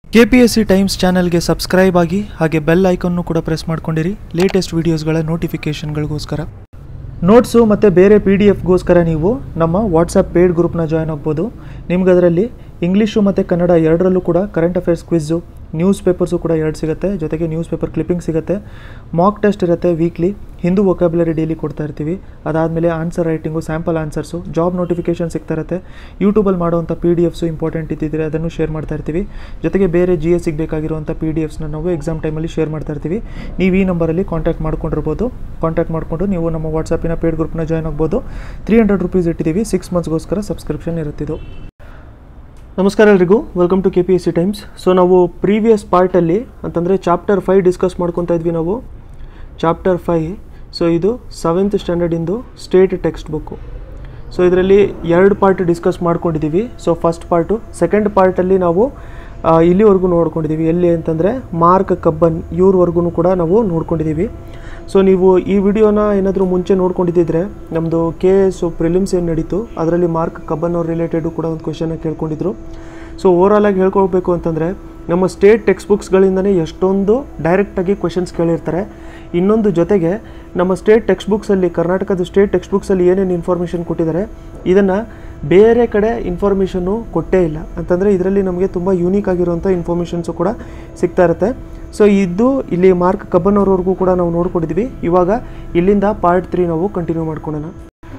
K P S C Times ಚಾನಲ್ಗೆ subscribe ಆಗಿ ಹಾಗೆ ಬೆಲ್ ಐಕನ್ನು ಕೂಡ ಪ್ರೆಸ್ ಮಾಡ್ಕೊಂಡಿರಿ ಲೇಟೆಸ್ಟ್ ವೀಡಿಯೋಸ್ಗಳ ನೋಟಿಫಿಕೇಷನ್ಗಳಿಗೋಸ್ಕರ ನೋಟ್ಸು ಮತ್ತು ಬೇರೆ ಪಿ ಡಿ ಎಫ್ಗೋಸ್ಕರ ನೀವು ನಮ್ಮ ವಾಟ್ಸಪ್ ಪೇಡ್ ಗ್ರೂಪ್ನ ಜಾಯ್ನ್ ಆಗ್ಬೋದು ನಿಮ್ಗೆ ಅದರಲ್ಲಿ ಇಂಗ್ಲೀಷು ಮತ್ತು ಕನ್ನಡ ಎರಡರಲ್ಲೂ ಕೂಡ current affairs quiz news papers ಕೂಡ ಎರಡು ಸಿಗುತ್ತೆ ಜೊತೆಗೆ ನ್ಯೂಸ್ ಪೇಪರ್ ಕ್ಲಿಪ್ಪಿಂಗ್ ಸಿಗುತ್ತೆ ಮಾಕ್ ಟೆಸ್ಟ್ ಇರುತ್ತೆ ವೀಕ್ಲಿ ಹಿಂದೂ ವೊಕ್ಯಾಬುಲರಿ ಡೈಲಿ ಕೊಡ್ತಾ ಇರ್ತೀವಿ ಅದಾದಮೇಲೆ answer writing sample answers job notification ಸಿಗ್ತಾ ಇರುತ್ತೆ ಯೂಟ್ಯೂಬಲ್ಲಿ ಮಾಡುವಂಥ ಪಿ ಡಿ ಎಫ್ಸು ಇಂಪಾರ್ಟೆಂಟ್ ಇದ್ದಿದ್ರೆ ಅದನ್ನು ಶೇರ್ ಮಾಡ್ತಾ ಇರ್ತೀವಿ ಜೊತೆಗೆ ಬೇರೆ ಜಿ ಎಸ್ ಬೇಕಾಗಿರುವಂಥ ಪಿ ಡಿ ಎಫ್ಸ್ನ ನಾವು ಎಕ್ಸಾಮ್ ಟೈಮಲ್ಲಿ ಶೇರ್ ಮಾಡ್ತಾ ಇರ್ತೀವಿ ನೀವು ಈ ನಂಬರಲ್ಲಿ ಕಾಂಟ್ಯಾಕ್ಟ್ ಮಾಡ್ಕೊಂಡಿರ್ಬೋದು ಕಾಂಟ್ಯಾಕ್ಟ್ ಮಾಡಿಕೊಂಡು ನೀವು ನಮ್ಮ ವಾಟ್ಸಪ್ಪಿನ ಪೇಡ್ ಗ್ರೂಪ್ನ ಜಾಯ್ನ್ ಆಗ್ಬೋದು ತ್ರೀ ಹಂಡ್ರೆಡ್ ರುಪೀಸ್ ಇಟ್ಟಿದ್ದೀವಿ ಸಿಕ್ಸ್ ಮಂತ್ಸ್ಗೋಸ್ಕರ ಸಬ್ಸ್ಕ್ರಿಪ್ಷನ್ ಇರುತ್ತಿದ್ದು ನಮಸ್ಕಾರ ಎಲ್ರಿಗೂ welcome to K P S C Times so ನಾವು ಪ್ರೀವಿಯಸ್ ಪಾರ್ಟಲ್ಲಿ ಅಂತಂದರೆ ಚಾಪ್ಟರ್ ಫೈವ್ ಡಿಸ್ಕಸ್ ಮಾಡ್ಕೊತಾ ಇದ್ವಿ ನಾವು ಚಾಪ್ಟರ್ ಫೈ ಸೊ ಇದು ಸೆವೆಂತ್ ಸ್ಟ್ಯಾಂಡರ್ಡಿಂದು ಸ್ಟೇಟ್ ಟೆಕ್ಸ್ಟ್ ಬುಕ್ಕು ಸೊ ಇದರಲ್ಲಿ ಎರಡು ಪಾರ್ಟ್ ಡಿಸ್ಕಸ್ ಮಾಡ್ಕೊಂಡಿದ್ದೀವಿ ಸೊ ಫಸ್ಟ್ ಪಾರ್ಟು ಸೆಕೆಂಡ್ ಪಾರ್ಟಲ್ಲಿ ನಾವು ಆ, ಇಲ್ಲಿವರೆಗೂ ನೋಡ್ಕೊಂಡಿದ್ದೀವಿ ಎಲ್ಲಿ ಅಂತಂದರೆ ಮಾರ್ಕ್ ಕಬ್ಬನ್ ಇವ್ರವರೆಗೂ ಕೂಡ ನಾವು ನೋಡ್ಕೊಂಡಿದ್ದೀವಿ ಸೊ ನೀವು ಈ ವಿಡಿಯೋನ ಏನಾದರೂ ಮುಂಚೆ ನೋಡ್ಕೊಂಡಿದ್ದಿದ್ರೆ ನಮ್ಮದು ಕೆ ಎಸ್ ಪ್ರಿಲಿಮ್ಸ್ ಏನು ನಡೀತು ಅದರಲ್ಲಿ ಮಾರ್ಕ್ ಕಬ್ಬನ್ ಅವ್ರ ರಿಲೇಟೆಡು ಕೂಡ ಒಂದು ಕ್ವೆಶನ್ನ ಕೇಳ್ಕೊಂಡಿದ್ರು ಸೊ ಓವರಾಲ್ ಆಗಿ ಹೇಳ್ಕೊಳ್ಬೇಕು ಅಂತಂದರೆ ನಮ್ಮ ಸ್ಟೇಟ್ ಟೆಕ್ಸ್ಟ್ ಬುಕ್ಸ್ಗಳಿಂದನೇ ಎಷ್ಟೊಂದು ಡೈರೆಕ್ಟಾಗಿ ಕ್ವೆಶನ್ಸ್ ಕೇಳಿರ್ತಾರೆ ಇನ್ನೊಂದು ಜೊತೆಗೆ ನಮ್ಮ ಸ್ಟೇಟ್ ಟೆಕ್ಸ್ಟ್ ಬುಕ್ಸಲ್ಲಿ ಕರ್ನಾಟಕದ ಸ್ಟೇಟ್ ಟೆಕ್ಸ್ಟ್ ಬುಕ್ಸಲ್ಲಿ ಏನೇನು ಇನ್ಫಾರ್ಮೇಷನ್ ಕೊಟ್ಟಿದ್ದಾರೆ ಇದನ್ನು ಬೇರೆ ಕಡೆ ಇನ್ಫಾರ್ಮೇಷನ್ನು ಕೊಟ್ಟೇ ಇಲ್ಲ ಅಂತಂದರೆ ಇದರಲ್ಲಿ ನಮಗೆ ತುಂಬ ಯೂನಿಕ್ ಆಗಿರುವಂಥ ಇನ್ಫಾರ್ಮೇಷನ್ಸು ಕೂಡ ಸಿಗ್ತಾ ಇರುತ್ತೆ ಸೊ ಇದು ಇಲ್ಲಿ ಮಾರ್ಕ್ ಕಬ್ಬನ್ ಅವ್ರವರೆಗೂ ಕೂಡ ನಾವು ನೋಡ್ಕೊಂಡಿದ್ವಿ ಇವಾಗ ಇಲ್ಲಿಂದ ಪಾರ್ಟ್ ತ್ರೀ ನಾವು ಕಂಟಿನ್ಯೂ ಮಾಡ್ಕೊಳ್ಳೋಣ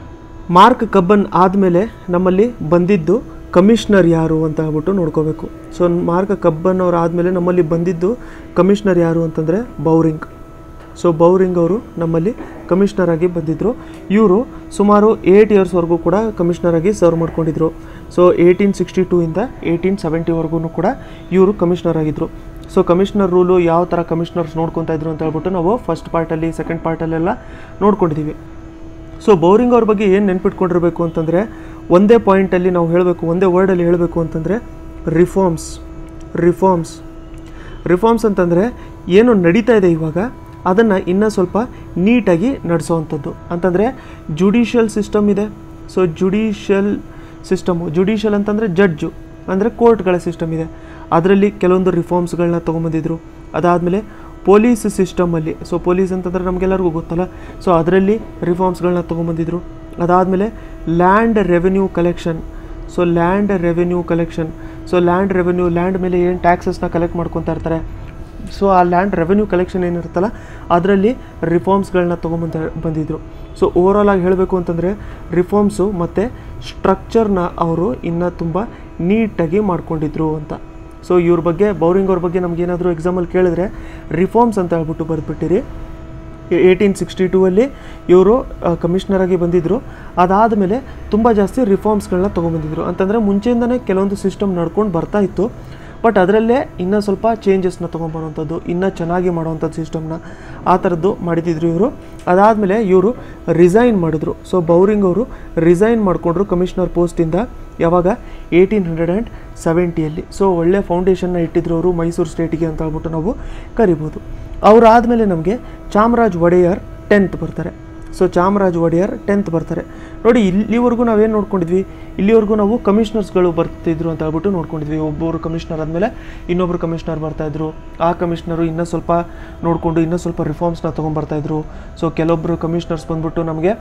ಮಾರ್ಕ್ ಕಬ್ಬನ್ ಆದಮೇಲೆ ನಮ್ಮಲ್ಲಿ ಬಂದಿದ್ದು ಕಮಿಷನರ್ ಯಾರು ಅಂತ ಹೇಳ್ಬಿಟ್ಟು ನೋಡ್ಕೋಬೇಕು ಸೊ ಮಾರ್ಕ್ ಕಬ್ಬನ್ ಅವ್ರು ಆದಮೇಲೆ ನಮ್ಮಲ್ಲಿ ಬಂದಿದ್ದು ಕಮಿಷನರ್ ಯಾರು ಅಂತಂದರೆ ಬೌರಿಂಗ್ ಸೊ ಬೌರಿಂಗ್ ಅವರು ನಮ್ಮಲ್ಲಿ ಕಮಿಷನರ್ ಆಗಿ ಬಂದಿದ್ದರು ಇವರು ಸುಮಾರು ಏಯ್ಟ್ ಇಯರ್ಸ್ವರೆಗೂ ಕೂಡ ಕಮಿಷನರ್ ಆಗಿ ಸರ್ವ್ ಮಾಡ್ಕೊಂಡಿದ್ರು ಸೊ ಏಯ್ಟೀನ್ ಸಿಕ್ಸ್ಟಿ ಟೂ ಇಂದ ಏಯ್ಟೀನ್ ಸೆವೆಂಟಿವರೆಗೂ ಕೂಡ ಇವರು ಕಮಿಷನರ್ ಆಗಿದ್ದರು ಸೊ ಕಮಿಷನರ್ ರೂಲು ಯಾವ ಥರ ಕಮಿಷನರ್ಸ್ ನೋಡ್ಕೊತಾ ಇದ್ರು ಅಂತ ಹೇಳ್ಬಿಟ್ಟು ನಾವು ಫಸ್ಟ್ ಪಾರ್ಟಲ್ಲಿ ಸೆಕೆಂಡ್ ಪಾರ್ಟಲ್ಲೆಲ್ಲ ನೋಡ್ಕೊಂಡಿದ್ದೀವಿ ಸೊ ಬೌರಿಂಗ್ ಅವ್ರ ಬಗ್ಗೆ ಏನು ನೆನ್ಪಿಟ್ಕೊಂಡಿರ್ಬೇಕು ಅಂತಂದರೆ ಒಂದೇ ಪಾಯಿಂಟಲ್ಲಿ ನಾವು ಹೇಳಬೇಕು ಒಂದೇ ವರ್ಡಲ್ಲಿ ಹೇಳಬೇಕು ಅಂತಂದರೆ ರಿಫಾರ್ಮ್ಸ್ ರಿಫಾರ್ಮ್ಸ್ ರಿಫಾರ್ಮ್ಸ್ ಅಂತಂದರೆ ಏನು ನಡೀತಾ ಇದೆ ಇವಾಗ ಅದನ್ನು ಇನ್ನೂ ಸ್ವಲ್ಪ ನೀಟಾಗಿ ನಡೆಸೋವಂಥದ್ದು ಅಂತಂದರೆ ಜುಡಿಷಿಯಲ್ ಸಿಸ್ಟಮ್ ಇದೆ ಸೊ ಜುಡಿಷಿಯಲ್ ಸಿಸ್ಟಮು ಜುಡಿಷಿಯಲ್ ಅಂತಂದರೆ ಜಡ್ಜು ಅಂದರೆ ಕೋರ್ಟ್ಗಳ ಸಿಸ್ಟಮ್ ಇದೆ ಅದರಲ್ಲಿ ಕೆಲವೊಂದು ರಿಫಾರ್ಮ್ಸ್ಗಳನ್ನ ತೊಗೊಂಬಂದಿದ್ರು ಅದಾದಮೇಲೆ ಪೊಲೀಸ್ ಸಿಸ್ಟಮಲ್ಲಿ ಸೊ ಪೊಲೀಸ್ ಅಂತಂದರೆ ನಮಗೆಲ್ಲರಿಗೂ ಗೊತ್ತಲ್ಲ ಸೊ ಅದರಲ್ಲಿ ರಿಫಾರ್ಮ್ಸ್ಗಳನ್ನ ತೊಗೊಂಬಂದಿದ್ರು ಅದಾದಮೇಲೆ land revenue collection so land revenue collection so land revenue land ಮೇಲೆ ಏನು ಟ್ಯಾಕ್ಸಸ್ನ ಕಲೆಕ್ಟ್ ಮಾಡ್ಕೊತಾ ಇರ್ತಾರೆ ಸೊ ಆ ಲ್ಯಾಂಡ್ ರೆವೆನ್ಯೂ ಕಲೆಕ್ಷನ್ ಏನಿರುತ್ತಲ್ಲ ಅದರಲ್ಲಿ ರಿಫಾರ್ಮ್ಸ್ಗಳನ್ನ ತೊಗೊಂಬಂದ ಬಂದಿದ್ರು ಸೊ ಓವರಾಲ್ ಆಗಿ ಹೇಳಬೇಕು ಅಂತಂದರೆ ರಿಫಾರ್ಮ್ಸು ಮತ್ತು ಸ್ಟ್ರಕ್ಚರ್ನ ಅವರು ಇನ್ನೂ ತುಂಬ ನೀಟಾಗಿ ಮಾಡ್ಕೊಂಡಿದ್ರು ಅಂತ ಸೊ ಇವ್ರ ಬಗ್ಗೆ ಬೌರಿಂಗ್ ಅವ್ರ ಬಗ್ಗೆ ನಮಗೇನಾದರೂ ಎಕ್ಸಾಮಲ್ಲಿ ಕೇಳಿದ್ರೆ ರಿಫಾರ್ಮ್ಸ್ ಅಂತ ಹೇಳ್ಬಿಟ್ಟು ಬರೆದ್ಬಿಟ್ಟಿರಿ ಏಯ್ಟೀನ್ ಸಿಕ್ಸ್ಟಿ ಟೂ ಅಲ್ಲಿ ಇವರು ಕಮಿಷನರ್ ಆಗಿ ಬಂದಿದ್ದರು ಅದಾದಮೇಲೆ ತುಂಬ ಜಾಸ್ತಿ ರಿಫಾರ್ಮ್ಸ್ಗಳನ್ನ ತೊಗೊಂಬಂದಿದ್ರು ಅಂತಂದರೆ ಮುಂಚೆಯಿಂದನೇ ಕೆಲವೊಂದು ಸಿಸ್ಟಮ್ ನಡ್ಕೊಂಡು ಬರ್ತಾ ಇತ್ತು ಬಟ್ ಅದರಲ್ಲೇ ಇನ್ನೂ ಸ್ವಲ್ಪ ಚೇಂಜಸ್ನ ತೊಗೊಂಬರುವಂಥದ್ದು ಇನ್ನೂ ಚೆನ್ನಾಗಿ ಮಾಡುವಂಥದ್ದು ಸಿಸ್ಟಮ್ನ ಆ ಥರದ್ದು ಮಾಡಿದಿದ್ರು ಇವರು ಅದಾದಮೇಲೆ ಇವರು ರಿಸೈನ್ ಮಾಡಿದ್ರು ಸೊ ಬೌರಿಂಗ್ ಅವರು ರಿಸೈನ್ ಮಾಡಿಕೊಂಡ್ರು ಕಮಿಷನರ್ ಪೋಸ್ಟಿಂದ ಯಾವಾಗ ಏಯ್ಟೀನ್ ಹಂಡ್ರೆಡ್ ಆ್ಯಂಡ್ ಸೆವೆಂಟಿಯಲ್ಲಿ ಸೊ ಒಳ್ಳೆ ಫೌಂಡೇಶನ್ನ ಇಟ್ಟಿದ್ರು ಅವರು ಮೈಸೂರು ಸ್ಟೇಟಿಗೆ ಅಂತ ಹೇಳ್ಬಿಟ್ಟು ನಾವು ಕರಿಬೋದು ಅವರಾದಮೇಲೆ ನಮಗೆ ಚಾಮರಾಜ್ ಒಡೆಯರ್ ಟೆಂತ್ ಬರ್ತಾರೆ ಸೊ ಚಾಮರಾಜ್ ಒಡೆಯರ್ ಟೆಂತ್ ಬರ್ತಾರೆ ನೋಡಿ ಇಲ್ಲಿವರೆಗೂ ನಾವೇನು ನೋಡ್ಕೊಂಡಿದ್ವಿ ಇಲ್ಲಿವರೆಗೂ ನಾವು ಕಮಿಷನರ್ಸ್ಗಳು ಬರ್ತಿದ್ರು ಅಂತ ಹೇಳ್ಬಿಟ್ಟು ನೋಡ್ಕೊಂಡಿದ್ವಿ ಒಬ್ಬರು ಕಮಿಷನರ್ ಆದಮೇಲೆ ಇನ್ನೊಬ್ಬರು ಕಮಿಷನರ್ ಬರ್ತಾಯಿದ್ರು ಆ ಕಮಿಷನರು ಇನ್ನೂ ಸ್ವಲ್ಪ ನೋಡಿಕೊಂಡು ಇನ್ನೂ ಸ್ವಲ್ಪ ರಿಫಾರ್ಮ್ಸ್ನ ತೊಗೊಂಬರ್ತಾಯಿದ್ರು ಸೊ ಕೆಲವೊಬ್ಬರು ಕಮಿಷನರ್ಸ್ ಬಂದ್ಬಿಟ್ಟು ನಮಗೆ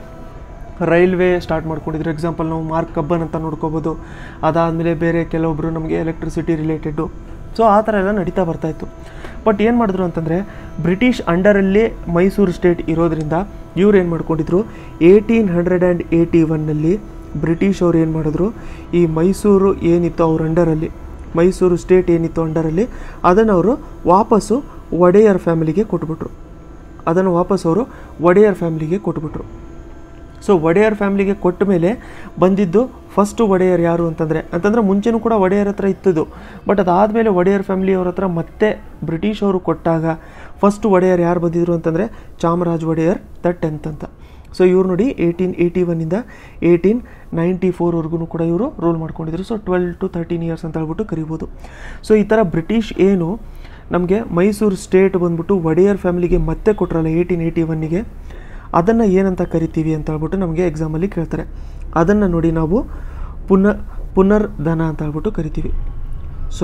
ರೈಲ್ವೆ ಸ್ಟಾರ್ಟ್ ಮಾಡ್ಕೊಂಡಿದ್ರು ಎಕ್ಸಾಂಪಲ್ ನಾವು ಮಾರ್ಕ್ ಕಬ್ಬನ್ ಅಂತ ನೋಡ್ಕೋಬೋದು ಅದಾದಮೇಲೆ ಬೇರೆ ಕೆಲವೊಬ್ಬರು ನಮಗೆ ಎಲೆಕ್ಟ್ರಿಸಿಟಿ ರಿಲೇಟೆಡ್ಡು ಸೊ ಆ ಥರ ಎಲ್ಲ ನಡೀತಾ ಬರ್ತಾಯಿತ್ತು ಬಟ್ ಏನು ಮಾಡಿದ್ರು ಅಂತಂದರೆ ಬ್ರಿಟಿಷ್ ಅಂಡರಲ್ಲಿ ಮೈಸೂರು ಸ್ಟೇಟ್ ಇರೋದ್ರಿಂದ ಇವ್ರು ಏನು ಮಾಡ್ಕೊಂಡಿದ್ರು ಏಯ್ಟೀನ್ ಹಂಡ್ರೆಡ್ ಆ್ಯಂಡ್ ಏಯ್ಟಿ ಒನ್ನಲ್ಲಿ ಬ್ರಿಟಿಷ್ ಅವ್ರು ಏನು ಮಾಡಿದ್ರು ಈ ಮೈಸೂರು ಏನಿತ್ತು ಅವ್ರ ಅಂಡರಲ್ಲಿ ಮೈಸೂರು ಸ್ಟೇಟ್ ಏನಿತ್ತು ಅಂಡರಲ್ಲಿ ಅದನ್ನು ಅವರು ವಾಪಸ್ಸು ಒಡೆಯರ್ ಫ್ಯಾಮಿಲಿಗೆ ಕೊಟ್ಬಿಟ್ರು ಅದನ್ನು ವಾಪಸ್ ಅವರು ಒಡೆಯರ್ ಫ್ಯಾಮಿಲಿಗೆ ಕೊಟ್ಬಿಟ್ರು ಸೊ ಒಡೆಯರ್ ಫ್ಯಾಮಿಲಿಗೆ ಕೊಟ್ಟ ಮೇಲೆ ಬಂದಿದ್ದು ಫಸ್ಟು ಒಡೆಯರ್ ಯಾರು ಅಂತಂದರೆ ಅಂತಂದರೆ ಮುಂಚೆನೂ ಕೂಡ ಒಡೆಯರ್ ಹತ್ರ ಇತ್ತಿದ್ದು ಬಟ್ ಅದಾದಮೇಲೆ ಒಡೆಯರ್ ಫ್ಯಾಮಿಲಿಯವ್ರ ಹತ್ರ ಮತ್ತೆ ಬ್ರಿಟಿಷ್ ಅವರು ಕೊಟ್ಟಾಗ ಫಸ್ಟ್ ಒಡೆಯರ್ ಯಾರು ಬಂದಿದ್ರು ಅಂತಂದರೆ ಚಾಮರಾಜ್ ಒಡೆಯರ್ ದ ಟೆಂತ್ ಅಂತ ಸೊ ಇವ್ರು ನೋಡಿ ಏಯ್ಟೀನ್ ಏಯ್ಟಿ ಒನ್ನಿಂದ ಏಯ್ಟೀನ್ ನೈಂಟಿ ಫೋರ್ವರೆಗೂ ಕೂಡ ಇವರು ರೂಲ್ ಮಾಡ್ಕೊಂಡಿದ್ರು so twelve to thirteen years ಅಂತ ಹೇಳ್ಬಿಟ್ಟು ಕರಿಬೋದು ಸೊ ಈ ಥರ ಬ್ರಿಟಿಷ್ ಏನು ನಮಗೆ ಮೈಸೂರು ಸ್ಟೇಟ್ ಬಂದ್ಬಿಟ್ಟು ಒಡೆಯರ್ ಫ್ಯಾಮಿಲಿಗೆ ಮತ್ತೆ ಕೊಟ್ರಲ್ಲ ಏಯ್ಟೀನ್ ಏಯ್ಟಿ ಒನ್ನಿಗೆ ಅದನ್ನು ಏನಂತ ಕರಿತೀವಿ ಅಂತ ಹೇಳ್ಬಿಟ್ಟು ನಮಗೆ ಎಕ್ಸಾಮಲ್ಲಿ ಕೇಳ್ತಾರೆ ಅದನ್ನು ನೋಡಿ ನಾವು ಪುನರ್ ಪುನರ್ಧನ ಅಂತ ಹೇಳ್ಬಿಟ್ಟು ಕರಿತೀವಿ ಸೊ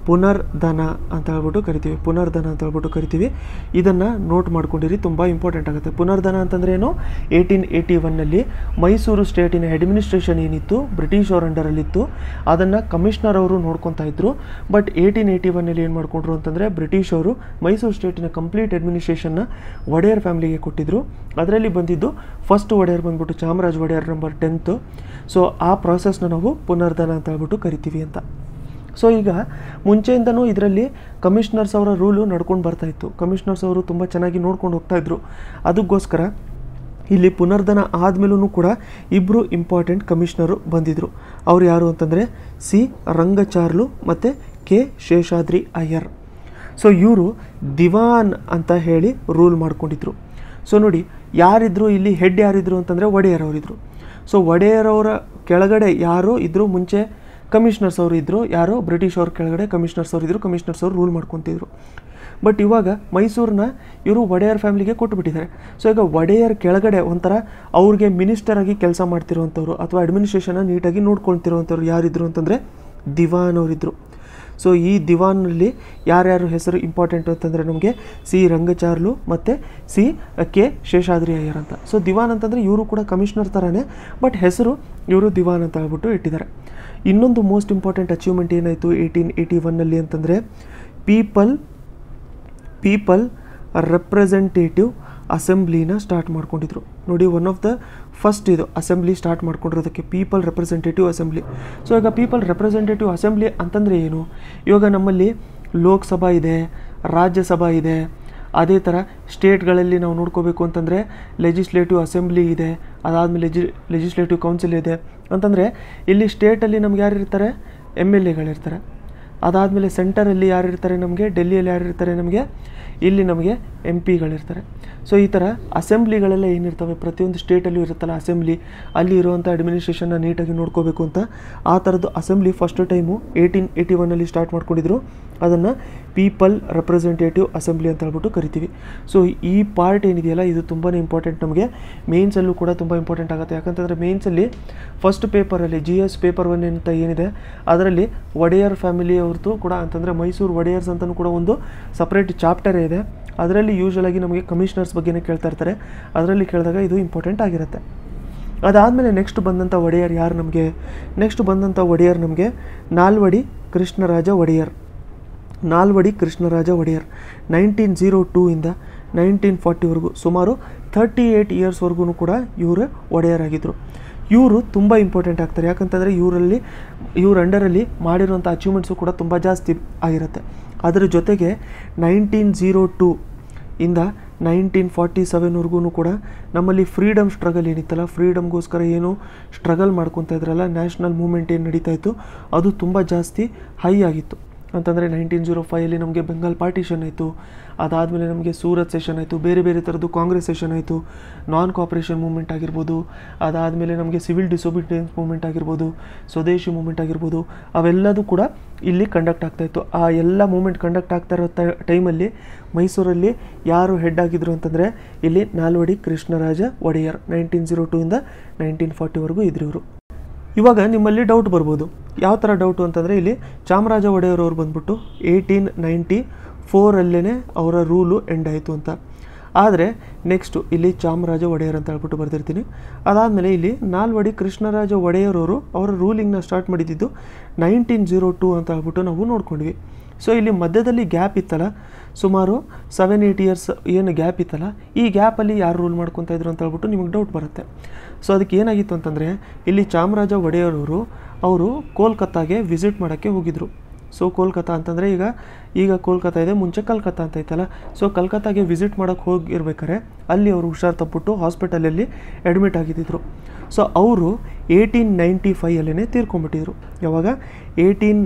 ಪುನರ್ಧನ ಅಂತ ಹೇಳ್ಬಿಟ್ಟು ಕರಿತೀವಿ ಪುನರ್ಧನ ಅಂತ ಹೇಳ್ಬಿಟ್ಟು ಕರಿತೀವಿ ಇದನ್ನು ನೋಟ್ ಮಾಡ್ಕೊಂಡಿರಿ ತುಂಬ ಇಂಪಾರ್ಟೆಂಟ್ ಆಗುತ್ತೆ ಪುನರ್ಧನ ಅಂತಂದ್ರೆ ಏನು ಏಯ್ಟೀನ್ ಏಯ್ಟಿ ಒನ್ನಲ್ಲಿ ಮೈಸೂರು ಸ್ಟೇಟಿನ ಅಡ್ಮಿನಿಸ್ಟ್ರೇಷನ್ ಏನಿತ್ತು ಬ್ರಿಟಿಷ್ ಅವ್ರ ಅಂಡರಲ್ಲಿತ್ತು ಅದನ್ನು ಕಮಿಷನರ್ ಅವರು ನೋಡ್ಕೊತಾ ಇದ್ರು ಬಟ್ ಏಯ್ಟೀನ್ ಏಯ್ಟಿ ಒನ್ನಲ್ಲಿ ಏನು ಮಾಡ್ಕೊಂಡ್ರು ಅಂತಂದರೆ ಬ್ರಿಟಿಷ್ ಅವರು ಮೈಸೂರು ಸ್ಟೇಟಿನ ಕಂಪ್ಲೀಟ್ ಅಡ್ಮಿನಿಸ್ಟ್ರೇಷನ್ನ ಒಡೆಯರ್ ಫ್ಯಾಮಿಲಿಗೆ ಕೊಟ್ಟಿದ್ರು ಅದರಲ್ಲಿ ಬಂದಿದ್ದು ಫಸ್ಟ್ ಒಡೆಯರ್ ಬಂದ್ಬಿಟ್ಟು Chamaraja Wodeyar number tenth so ಆ ಪ್ರಾಸೆಸ್ನ ನಾವು ಪುನರ್ಧನ ಅಂತ ಹೇಳ್ಬಿಟ್ಟು ಕರಿತೀವಿ ಅಂತ ಸೊ ಈಗ ಮುಂಚೆಯಿಂದನೂ ಇದರಲ್ಲಿ ಕಮಿಷನರ್ಸ್ ಅವರ ರೂಲು ನಡ್ಕೊಂಡು ಬರ್ತಾ ಇತ್ತು ಕಮಿಷನರ್ಸ್ ಅವರು ತುಂಬ ಚೆನ್ನಾಗಿ ನೋಡ್ಕೊಂಡು ಹೋಗ್ತಾ ಇದ್ರು ಅದಕ್ಕೋಸ್ಕರ ಇಲ್ಲಿ ಪುನರ್ಧನ ಆದಮೇಲೂ ಕೂಡ ಇಬ್ಬರು ಇಂಪಾರ್ಟೆಂಟ್ ಕಮಿಷನರು ಬಂದಿದ್ದರು ಅವ್ರು ಯಾರು ಅಂತಂದರೆ ಸಿ ರಂಗಚಾರ್ಲು ಮತ್ತು ಕೆ ಶೇಷಾದ್ರಿ ಅಯ್ಯರ್ ಸೊ ಇವರು ದಿವಾನ್ ಅಂತ ಹೇಳಿ ರೂಲ್ ಮಾಡ್ಕೊಂಡಿದ್ರು ಸೊ ನೋಡಿ ಯಾರಿದ್ರು ಇಲ್ಲಿ ಹೆಡ್ ಯಾರಿದ್ರು ಅಂತಂದರೆ ಒಡೆಯರ್ ಅವರಿದ್ರು ಸೊ ಒಡೆಯರವರ ಕೆಳಗಡೆ ಯಾರು ಇದ್ರು ಮುಂಚೆ ಕಮಿಷನರ್ಸ್ ಅವರು ಇದ್ದರು ಯಾರೋ ಬ್ರಿಟಿಷ್ ಅವ್ರ ಕೆಳಗಡೆ ಕಮಿಷನರ್ಸ್ ಅವರು ಇದ್ದರು ಕಮಿಷನರ್ಸ್ ಅವರು ರೂಲ್ ಮಾಡ್ಕೊತಿದ್ರು ಬಟ್ ಇವಾಗ ಮೈಸೂರನ್ನ ಇವರು ಒಡೆಯರ್ ಫ್ಯಾಮಿಲಿಗೆ ಕೊಟ್ಟುಬಿಟ್ಟಿದ್ದಾರೆ ಸೊ ಈಗ ಒಡೆಯರ್ ಕೆಳಗಡೆ ಒಂಥರ ಅವ್ರಿಗೆ ಮಿನಿಸ್ಟರ್ ಆಗಿ ಕೆಲಸ ಮಾಡ್ತಿರುವಂಥವ್ರು ಅಥವಾ ಅಡ್ಮಿನಿಸ್ಟ್ರೇಷನ್ನ ನೀಟಾಗಿ ನೋಡ್ಕೊಳ್ತಿರುವಂಥವ್ರು ಯಾರಿದ್ರು ಅಂತಂದರೆ ದಿವಾನ್ ಅವರಿದ್ದರು ಸೊ ಈ ದಿವಾನಲ್ಲಿ ಯಾರ್ಯಾರು ಹೆಸರು ಇಂಪಾರ್ಟೆಂಟ್ ಅಂತಂದರೆ ನಮಗೆ ಸಿ ರಂಗಚಾರ್ಲು ಮತ್ತು ಸಿ ಕೆ ಶೇಷಾದ್ರಿ ಅಯ್ಯರ್ ಅಂತ ಸೊ ದಿವಾನ್ ಅಂತಂದರೆ ಇವರು ಕೂಡ ಕಮಿಷನರ್ ಥರನೇ ಬಟ್ ಹೆಸರು ಇವರು ದಿವಾನ್ ಅಂತ ಹೇಳ್ಬಿಟ್ಟು ಇಟ್ಟಿದ್ದಾರೆ ಇನ್ನೊಂದು ಮೋಸ್ಟ್ ಇಂಪಾರ್ಟೆಂಟ್ ಅಚೀವ್ಮೆಂಟ್ ಏನಾಯಿತು ಏಯ್ಟೀನ್ ಏಯ್ಟಿ ಒನ್ನಲ್ಲಿ ಅಂತಂದರೆ ಪೀಪಲ್ ಪೀಪಲ್ ರೆಪ್ರೆಸೆಂಟೇಟಿವ್ ಅಸೆಂಬ್ಲಿನ ಸ್ಟಾರ್ಟ್ ಮಾಡ್ಕೊಂಡಿದ್ರು ನೋಡಿ ಒನ್ ಆಫ್ ದ ಫಸ್ಟ್ ಇದು ಅಸೆಂಬ್ಲಿ ಸ್ಟಾರ್ಟ್ ಮಾಡ್ಕೊಂಡಿರೋದಕ್ಕೆ ಪೀಪಲ್ ರೆಪ್ರೆಸೆಂಟೇಟಿವ್ ಅಸೆಂಬ್ಲಿ ಸೊ ಈಗ ಪೀಪಲ್ ರೆಪ್ರೆಸೆಂಟೇಟಿವ್ ಅಸೆಂಬ್ಲಿ ಅಂತಂದರೆ ಏನು ಇವಾಗ ನಮ್ಮಲ್ಲಿ ಲೋಕಸಭಾ ಇದೆ ರಾಜ್ಯಸಭಾ ಇದೆ ಅದೇ ಥರ ಸ್ಟೇಟ್ಗಳಲ್ಲಿ ನಾವು ನೋಡ್ಕೋಬೇಕು ಅಂತಂದರೆ ಲೆಜಿಸ್ಲೇಟಿವ್ ಅಸೆಂಬ್ಲಿ ಇದೆ ಅದಾದಮೇಲೆ ಲೆಜಿ ಲೆಜಿಸ್ಲೇಟಿವ್ ಕೌನ್ಸಿಲ್ ಇದೆ ಅಂತಂದರೆ ಇಲ್ಲಿ ಸ್ಟೇಟಲ್ಲಿ ನಮ್ಗೆ ಯಾರು ಇರ್ತಾರೆ ಎಮ್ ಎಲ್ ಎಗಳಿರ್ತಾರೆ ಅದಾದಮೇಲೆ ಸೆಂಟರಲ್ಲಿ ಯಾರು ಇರ್ತಾರೆ ನಮಗೆ ಡೆಲ್ಲಿಯಲ್ಲಿ ಯಾರು ಇರ್ತಾರೆ ನಮಗೆ ಇಲ್ಲಿ ನಮಗೆ ಎಂ ಪಿಗಳಿರ್ತಾರೆ ಸೊ ಈ ಥರ ಅಸೆಂಬ್ಲಿಗಳೆಲ್ಲ ಏನಿರ್ತವೆ ಪ್ರತಿಯೊಂದು ಸ್ಟೇಟಲ್ಲೂ ಇರುತ್ತಲ್ಲ ಅಸೆಂಬ್ಲಿ ಅಲ್ಲಿ ಇರುವಂಥ ಅಡ್ಮಿನಿಸ್ಟ್ರೇಷನ್ನ ನೀಟಾಗಿ ನೋಡ್ಕೋಬೇಕು ಅಂತ ಆ ಥರದ್ದು assembly first time eighteen eighty ಒನ್ನಲ್ಲಿ ಸ್ಟಾರ್ಟ್ ಮಾಡ್ಕೊಂಡಿದ್ರು ಅದನ್ನು ಪೀಪಲ್ ರೆಪ್ರೆಸೆಂಟೇಟಿವ್ ಅಸೆಂಬ್ಲಿ ಅಂತ ಹೇಳ್ಬಿಟ್ಟು ಕರಿತೀವಿ ಸೊ ಈ ಪಾರ್ಟ್ ಏನಿದೆಯಲ್ಲ ಇದು ತುಂಬಾ ಇಂಪಾರ್ಟೆಂಟ್ ನಮಗೆ ಮೇನ್ಸಲ್ಲೂ ಕೂಡ ತುಂಬ ಇಂಪಾರ್ಟೆಂಟ್ ಆಗುತ್ತೆ ಯಾಕಂತಂದರೆ ಮೇನ್ಸಲ್ಲಿ ಫಸ್ಟ್ ಪೇಪರಲ್ಲಿ ಜಿ ಎಸ್ ಪೇಪರ್ ಒನ್ ಅಂತ ಏನಿದೆ ಅದರಲ್ಲಿ ಒಡೆಯರ್ ಫ್ಯಾಮಿಲಿ ಅವ್ರದ್ದು ಕೂಡ ಅಂತಂದರೆ ಮೈಸೂರು ಒಡೆಯರ್ಸ್ ಅಂತಲೂ ಕೂಡ ಒಂದು ಸಪ್ರೇಟ್ ಚಾಪ್ಟರೇ ಇದೆ ಅದರಲ್ಲಿ ಯೂಶ್ವಲಾಗಿ ನಮಗೆ ಕಮಿಷನರ್ಸ್ ಬಗ್ಗೆನೇ ಕೇಳ್ತಾ ಇರ್ತಾರೆ ಅದರಲ್ಲಿ ಕೇಳಿದಾಗ ಇದು ಇಂಪಾರ್ಟೆಂಟ್ ಆಗಿರುತ್ತೆ ಅದಾದಮೇಲೆ ನೆಕ್ಸ್ಟ್ ಬಂದಂಥ ಒಡೆಯರ್ ಯಾರು ನಮಗೆ ನೆಕ್ಸ್ಟ್ ಬಂದಂಥ ಒಡೆಯರ್ ನಮಗೆ Nalwadi Krishnaraja Wodeyar Nalwadi Krishnaraja Wodeyar nineteen zero two ಇಂದ ನೈನ್ಟೀನ್ ಫಾರ್ಟಿವರೆಗೂ ಸುಮಾರು ಥರ್ಟಿ ಏಯ್ಟ್ ಇಯರ್ಸ್ವರೆಗೂ ಕೂಡ ಇವರು ಒಡೆಯರಾಗಿದ್ದರು ಇವರು ತುಂಬ ಇಂಪಾರ್ಟೆಂಟ್ ಆಗ್ತಾರೆ ಯಾಕಂತಂದರೆ ಇವರಲ್ಲಿ ಇವ್ರ ಅಂಡರಲ್ಲಿ ಮಾಡಿರುವಂಥ ಅಚೀವ್ಮೆಂಟ್ಸು ಕೂಡ ತುಂಬ ಜಾಸ್ತಿ ಆಗಿರುತ್ತೆ ಅದರ ಜೊತೆಗೆ ನೈನ್ಟೀನ್ ಜೀರೋ ಟೂ ಇಂದ ನೈನ್ಟೀನ್ ಫಾರ್ಟಿ ಸೆವೆನ್ವರೆಗೂ ಕೂಡ ನಮ್ಮಲ್ಲಿ ಫ್ರೀಡಮ್ ಸ್ಟ್ರಗಲ್ ಏನಿತ್ತಲ್ಲ ಫ್ರೀಡಮ್ಗೋಸ್ಕರ ಏನು ಸ್ಟ್ರಗಲ್ ಮಾಡ್ಕೊತಾ ಇದ್ರಲ್ಲ ನ್ಯಾಷನಲ್ ಮೂಮೆಂಟ್ ಏನು ನಡೀತಾ ಇತ್ತು ಅದು ತುಂಬ ಜಾಸ್ತಿ ಹೈ ಆಗಿತ್ತು ಅಂತಂದರೆ ನೈನ್ಟೀನ್ ಜೀರೋ ಫೈಯಲ್ಲಿ ನಮಗೆ ಬೆಂಗಾಲ್ ಪಾರ್ಟಿಷನ್ ಆಯಿತು ಅದಾದಮೇಲೆ ನಮಗೆ ಸೂರತ್ ಸೆಷನ್ ಆಯಿತು ಬೇರೆ ಬೇರೆ ಥರದ್ದು ಕಾಂಗ್ರೆಸ್ ಸೆಷನ್ ಆಯಿತು ನಾನ್ ಕೋಆಪ್ರೇಷನ್ ಮೂವ್ಮೆಂಟ್ ಆಗಿರ್ಬೋದು ಅದಾದಮೇಲೆ ನಮಗೆ ಸಿವಿಲ್ ಡಿಸೊಬಿಡಿಯನ್ಸ್ ಮೂವ್ಮೆಂಟ್ ಆಗಿರ್ಬೋದು ಸ್ವದೇಶಿ ಮೂವ್ಮೆಂಟ್ ಆಗಿರ್ಬೋದು ಅವೆಲ್ಲದೂ ಕೂಡ ಇಲ್ಲಿ ಕಂಡಕ್ಟ್ ಆಗ್ತಾಯಿತ್ತು ಆ ಎಲ್ಲ ಮೂವ್ಮೆಂಟ್ ಕಂಡಕ್ಟ್ ಆಗ್ತಾ ಇರೋ ಟೈಮಲ್ಲಿ ಮೈಸೂರಲ್ಲಿ ಯಾರು ಹೆಡ್ ಆಗಿದ್ರು ಅಂತಂದರೆ ಇಲ್ಲಿ Nalwadi Krishnaraja Wodeyar nineteen zero two ಇಂದ ನೈನ್ಟೀನ್ ಫಾರ್ಟಿವರೆಗೂ ಇದ್ರು ಇವರು ಇವಾಗ ನಿಮ್ಮಲ್ಲಿ ಡೌಟ್ ಬರ್ಬೋದು ಯಾವ ಥರ ಡೌಟು ಅಂತಂದರೆ ಇಲ್ಲಿ ಚಾಮರಾಜ ಒಡೆಯರ್ ಅವ್ರು ಬಂದ್ಬಿಟ್ಟು ಏಯ್ಟೀನ್ ನೈಂಟಿ ಫೋರಲ್ಲೇ ಅವರ ರೂಲು ಎಂಡ್ ಆಯಿತು ಅಂತ ಆದರೆ ನೆಕ್ಸ್ಟು ಇಲ್ಲಿ ಚಾಮರಾಜ ಒಡೆಯರ್ ಅಂತ ಹೇಳ್ಬಿಟ್ಟು ಬರ್ತಿರ್ತೀನಿ ಅದಾದಮೇಲೆ ಇಲ್ಲಿ ನಾಲ್ವಡಿ ಕೃಷ್ಣರಾಜ ಒಡೆಯರವರು ಅವರ ರೂಲಿಂಗ್ನ ಸ್ಟಾರ್ಟ್ ಮಾಡಿದ್ದು ನೈನ್ಟೀನ್ ಜೀರೋ ಟೂ ಅಂತ ಹೇಳ್ಬಿಟ್ಟು ನಾವು ನೋಡ್ಕೊಂಡ್ವಿ ಸೊ ಇಲ್ಲಿ ಮಧ್ಯದಲ್ಲಿ ಗ್ಯಾಪ್ ಇತ್ತಲ್ಲ ಸುಮಾರು ಸೆವೆನ್ ಏಯ್ಟ್ ಇಯರ್ಸ್ ಏನು ಗ್ಯಾಪ್ ಇತ್ತಲ್ಲ ಈ ಗ್ಯಾಪಲ್ಲಿ ಯಾರು ರೂಲ್ ಮಾಡ್ಕೊತಾ ಇದ್ರು ಅಂತ ಹೇಳ್ಬಿಟ್ಟು ನಿಮಗೆ ಡೌಟ್ ಬರುತ್ತೆ ಸೊ ಅದಕ್ಕೆ ಏನಾಗಿತ್ತು ಅಂತಂದರೆ ಇಲ್ಲಿ ಚಾಮರಾಜ ಒಡೆಯರವರು ಅವರು ಕೋಲ್ಕತ್ತಾಗೆ ವಿಸಿಟ್ ಮಾಡೋಕ್ಕೆ ಹೋಗಿದ್ರು ಸೊ ಕೋಲ್ಕತ್ತಾ ಅಂತಂದರೆ ಈಗ ಈಗ ಕೋಲ್ಕತ್ತಾ ಇದೆ ಮುಂಚೆ ಕಲ್ಕತ್ತಾ ಅಂತ ಐತಲ್ಲ ಸೊ ಕಲ್ಕತ್ತಾಗೆ ವಿಸಿಟ್ ಮಾಡೋಕ್ಕೆ ಹೋಗಿರ್ಬೇಕಾರೆ ಅಲ್ಲಿ ಅವರು ಹುಷಾರು ತಪ್ಪಿಟ್ಟು ಹಾಸ್ಪಿಟಲಲ್ಲಿ ಅಡ್ಮಿಟ್ ಆಗಿದ್ದಿದ್ರು ಸೊ ಅವರು ಏಯ್ಟೀನ್ ನೈಂಟಿ ಫೈಯಲ್ಲೇ ತೀರ್ಕೊಂಡ್ಬಿಟ್ಟಿದ್ರು ಯಾವಾಗ ಏಯ್ಟೀನ್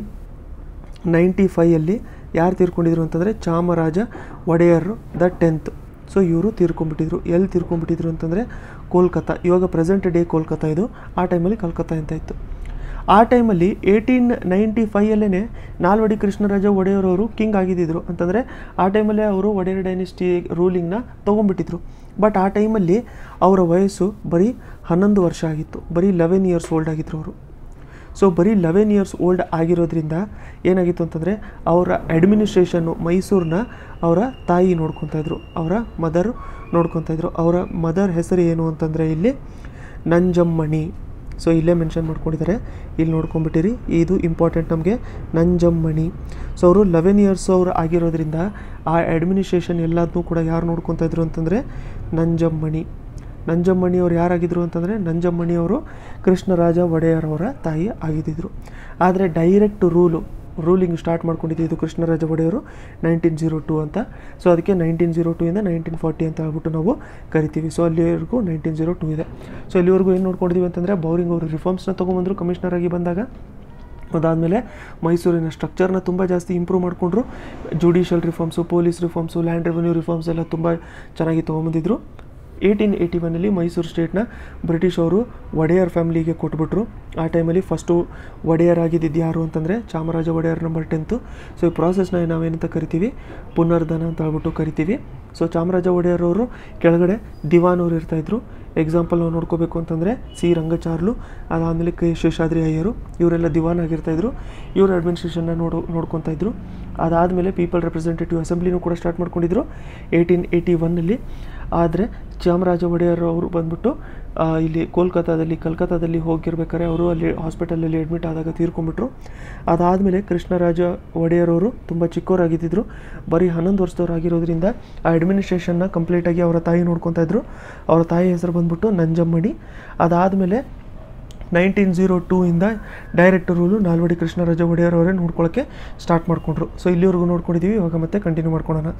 ನೈಂಟಿ ಫೈಯಲ್ಲಿ ಯಾರು ತೀರ್ಕೊಂಡಿದ್ರು ಅಂತಂದರೆ Chamaraja Wodeyar the tenth so ಇವರು ತೀರ್ಕೊಂಡ್ಬಿಟ್ಟಿದ್ರು ಎಲ್ಲಿ ತೀರ್ಕೊಂಡ್ಬಿಟ್ಟಿದ್ರು ಅಂತಂದರೆ ಕೋಲ್ಕತ್ತಾ ಇವಾಗ ಪ್ರೆಸೆಂಟ್ ಡೇ ಕೋಲ್ಕತ್ತಾ ಇದು ಆ ಟೈಮಲ್ಲಿ ಕಲ್ಕತ್ತಾ ಅಂತ ಇತ್ತು ಆ ಟೈಮಲ್ಲಿ ಏಯ್ಟೀನ್ ನೈಂಟಿ ಫೈಯಲ್ಲೇ ನಾಲ್ವಡಿ ಕೃಷ್ಣರಾಜ ಒಡೆಯರವರು ಕಿಂಗ್ ಆಗಿದ್ದಿದ್ರು ಅಂತಂದರೆ ಆ ಟೈಮಲ್ಲೇ ಅವರು ಒಡೆಯರ್ ಡೈನೆಸ್ಟಿ ರೂಲಿಂಗ್ನ ತೊಗೊಂಡ್ಬಿಟ್ಟಿದ್ರು ಬಟ್ ಆ ಟೈಮಲ್ಲಿ ಅವರ ವಯಸ್ಸು ಬರೀ ಹನ್ನೊಂದು ವರ್ಷ ಆಗಿತ್ತು ಬರೀ ಲೆವೆನ್ ಇಯರ್ಸ್ ಓಲ್ಡ್ ಆಗಿದ್ರು ಅವರು ಸೊ ಬರೀ ಲೆವೆನ್ ಇಯರ್ಸ್ ಓಲ್ಡ್ ಆಗಿರೋದ್ರಿಂದ ಏನಾಗಿತ್ತು ಅಂತಂದರೆ ಅವರ ಅಡ್ಮಿನಿಸ್ಟ್ರೇಷನ್ನು ಮೈಸೂರನ್ನ ಅವರ ತಾಯಿ ನೋಡ್ಕೊತಾ ಇದ್ರು ಅವರ ಮದರ್ ನೋಡ್ಕೊತಾ ಇದ್ರು ಅವರ ಮದರ್ ಹೆಸರು ಏನು ಅಂತಂದರೆ ಇಲ್ಲಿ ನಂಜಮ್ಮಣಿ ಸೊ ಇಲ್ಲೇ ಮೆನ್ಷನ್ ಮಾಡ್ಕೊಂಡಿದ್ದಾರೆ ಇಲ್ಲಿ ನೋಡ್ಕೊಂಬಿಟ್ಟಿರಿ ಇದು ಇಂಪಾರ್ಟೆಂಟ್ ನಮಗೆ ನಂಜಮ್ಮಣಿ ಸೊ ಅವರು ಲೆವೆನ್ ಇಯರ್ಸ್ ಅವರು ಆಗಿರೋದ್ರಿಂದ ಆ ಅಡ್ಮಿನಿಸ್ಟ್ರೇಷನ್ ಎಲ್ಲದನ್ನೂ ಕೂಡ ಯಾರು ನೋಡ್ಕೊತಾ ಇದ್ರು ಅಂತಂದರೆ ನಂಜಮ್ಮಣಿ ನಂಜಮ್ಮಣಿ ಅವ್ರು ಯಾರಾಗಿದ್ರು ಅಂತಂದರೆ ನಂಜಮ್ಮಣಿ ಅವರು ಕೃಷ್ಣರಾಜ ಒಡೆಯರ್ ಅವರ ತಾಯಿ ಆಗಿದ್ದಿದ್ರು ಆದರೆ ಡೈರೆಕ್ಟ್ ರೂಲು ರೂಲಿಂಗ್ ಸ್ಟಾರ್ಟ್ ಮಾಡ್ಕೊಂಡಿದ್ದು ಇದು ಕೃಷ್ಣರಾಜ ಒಡೆಯರು ನೈನ್ಟೀನ್ ಜೀರೋ ಟು ಅಂತ ಸೊ ಅದಕ್ಕೆ ನೈನ್ಟೀನ್ ಜೀರೋ ಟು ಇಂದ ನೈನ್ಟೀನ್ ಫಾರ್ಟಿ ಅಂತ ಹೇಳ್ಬಿಟ್ಟು ನಾವು ಕರಿತೀವಿ ಸೊ ಅಲ್ಲಿವರೆಗೂ ನೈನ್ಟೀನ್ ಜೀರೋ ಟು ಇದೆ ಸೊ ಇಲ್ಲಿವರೆಗೂ ಏನು ನೋಡ್ಕೊಂಡಿದ್ದೀವಿ ಅಂತಂದರೆ ಬೌರಿಂಗ್ ಅವರು ರಿಫಾರ್ಮ್ಸ್ನ ತೊಗೊಂಬಂದರು ಕಮಿಷನರ್ ಆಗಿ ಬಂದಾಗ ಅದಾದಮೇಲೆ ಮೈಸೂರಿನ ಸ್ಟ್ರಕ್ಚರ್ನ ತುಂಬ ಜಾಸ್ತಿ ಇಂಪ್ರೂವ್ ಮಾಡಿಕೊಂಡ್ರು judicial reforms police reforms land revenue reforms ಎಲ್ಲ ತುಂಬ ಚೆನ್ನಾಗಿ ತೊಗೊಂಬಂದಿದ್ರು ಏಯ್ಟೀನ್ ಏಯ್ಟಿ ಒನ್ನಲ್ಲಿ ಮೈಸೂರು ಸ್ಟೇಟ್ನ ಬ್ರಿಟಿಷ್ ಅವರು ಒಡೆಯರ್ ಫ್ಯಾಮಿಲಿಗೆ ಕೊಟ್ಬಿಟ್ರು ಆ ಟೈಮಲ್ಲಿ ಫಸ್ಟು ಒಡೆಯರ್ ಆಗಿದ್ದಿದ್ದು ಯಾರು ಅಂತಂದರೆ Chamaraja Wodeyar number tenth so ಈ ಪ್ರಾಸೆಸ್ನ ನಾವೇನಂತ ಕರಿತೀವಿ ಪುನರ್ಧನ ಅಂತ ಹೇಳ್ಬಿಟ್ಟು ಕರಿತೀವಿ ಸೊ ಚಾಮರಾಜ ಒಡೆಯರ್ ಅವರು ಕೆಳಗಡೆ ದಿವಾನ್ ಅವ್ರು ಇರ್ತಾಯಿದ್ರು ಎಕ್ಸಾಂಪಲ್ ನಾವು ನೋಡ್ಕೋಬೇಕು ಅಂತಂದರೆ ಸಿ ರಂಗಚಾರ್ಲು ಅದಾದಮೇಲೆ ಕೆ ಶೇಷಾದ್ರಿ ಅಯ್ಯರು ಇವರೆಲ್ಲ ದಿವಾನ್ ಆಗಿರ್ತಾಯಿದ್ರು ಇವರು ಅಡ್ಮಿನಿಸ್ಟ್ರೇಷನ್ನ ನೋಡೋ ನೋಡ್ಕೊತಾ ಇದ್ರು ಅದಾದಮೇಲೆ ಪೀಪಲ್ ರೆಪ್ರೆಸೆಂಟೇಟಿವ್ ಅಸೆಂಬ್ಲಿನೂ ಕೂಡ ಸ್ಟಾರ್ಟ್ ಮಾಡ್ಕೊಂಡಿದ್ರು ಏಯ್ಟೀನ್ ಏಯ್ಟಿ ಒನ್ನಲ್ಲಿ ಆದರೆ ಚಾಮರಾಜ ಒಡೆಯರ್ ಅವರು ಬಂದ್ಬಿಟ್ಟು ಆ, ಇಲ್ಲಿ ಕೋಲ್ಕತ್ತಾದಲ್ಲಿ ಕಲ್ಕತ್ತಾದಲ್ಲಿ ಹೋಗಿರ್ಬೇಕಾದ್ರೆ ಅವರು ಅಲ್ಲಿ ಹಾಸ್ಪಿಟಲಲ್ಲಿ ಅಡ್ಮಿಟ್ ಆದಾಗ ತೀರ್ಕೊಂಡ್ಬಿಟ್ರು ಅದಾದಮೇಲೆ ಕೃಷ್ಣರಾಜ ಒಡೆಯರ್ ಅವರು ತುಂಬ ಚಿಕ್ಕವರಾಗಿದ್ದಿದ್ರು ಬರೀ ಹನ್ನೊಂದು ವರ್ಷದವ್ರು ಆಗಿರೋದ್ರಿಂದ ಆ ಅಡ್ಮಿನಿಸ್ಟ್ರೇಷನ್ನ ಕಂಪ್ಲೀಟಾಗಿ ಅವರ ತಾಯಿ ನೋಡ್ಕೊತಾ ಇದ್ರು ಅವರ ತಾಯಿ ಹೆಸರು ಬಂದ್ಬಿಟ್ಟು ನಂಜಮ್ಮಣಿ ಅದಾದಮೇಲೆ ನೈನ್ಟೀನ್ ಜೀರೋ ಟೂ ಇಂದ ಡೈರೆಕ್ಟ್ ರೂಲು ನಾಲ್ವಡಿ ಕೃಷ್ಣರಾಜ ಒಡೆಯರ್ ಅವರೇ ನೋಡ್ಕೊಳ್ಳೋಕ್ಕೆ ಸ್ಟಾರ್ಟ್ ಮಾಡಿಕೊಂಡ್ರು ಸೊ ಇಲ್ಲಿವರೆಗೂ ನೋಡ್ಕೊಂಡಿದ್ದೀವಿ ಇವಾಗ ಮತ್ತೆ ಕಂಟಿನ್ಯೂ ಮಾಡ್ಕೊಳ್ಳೋಣ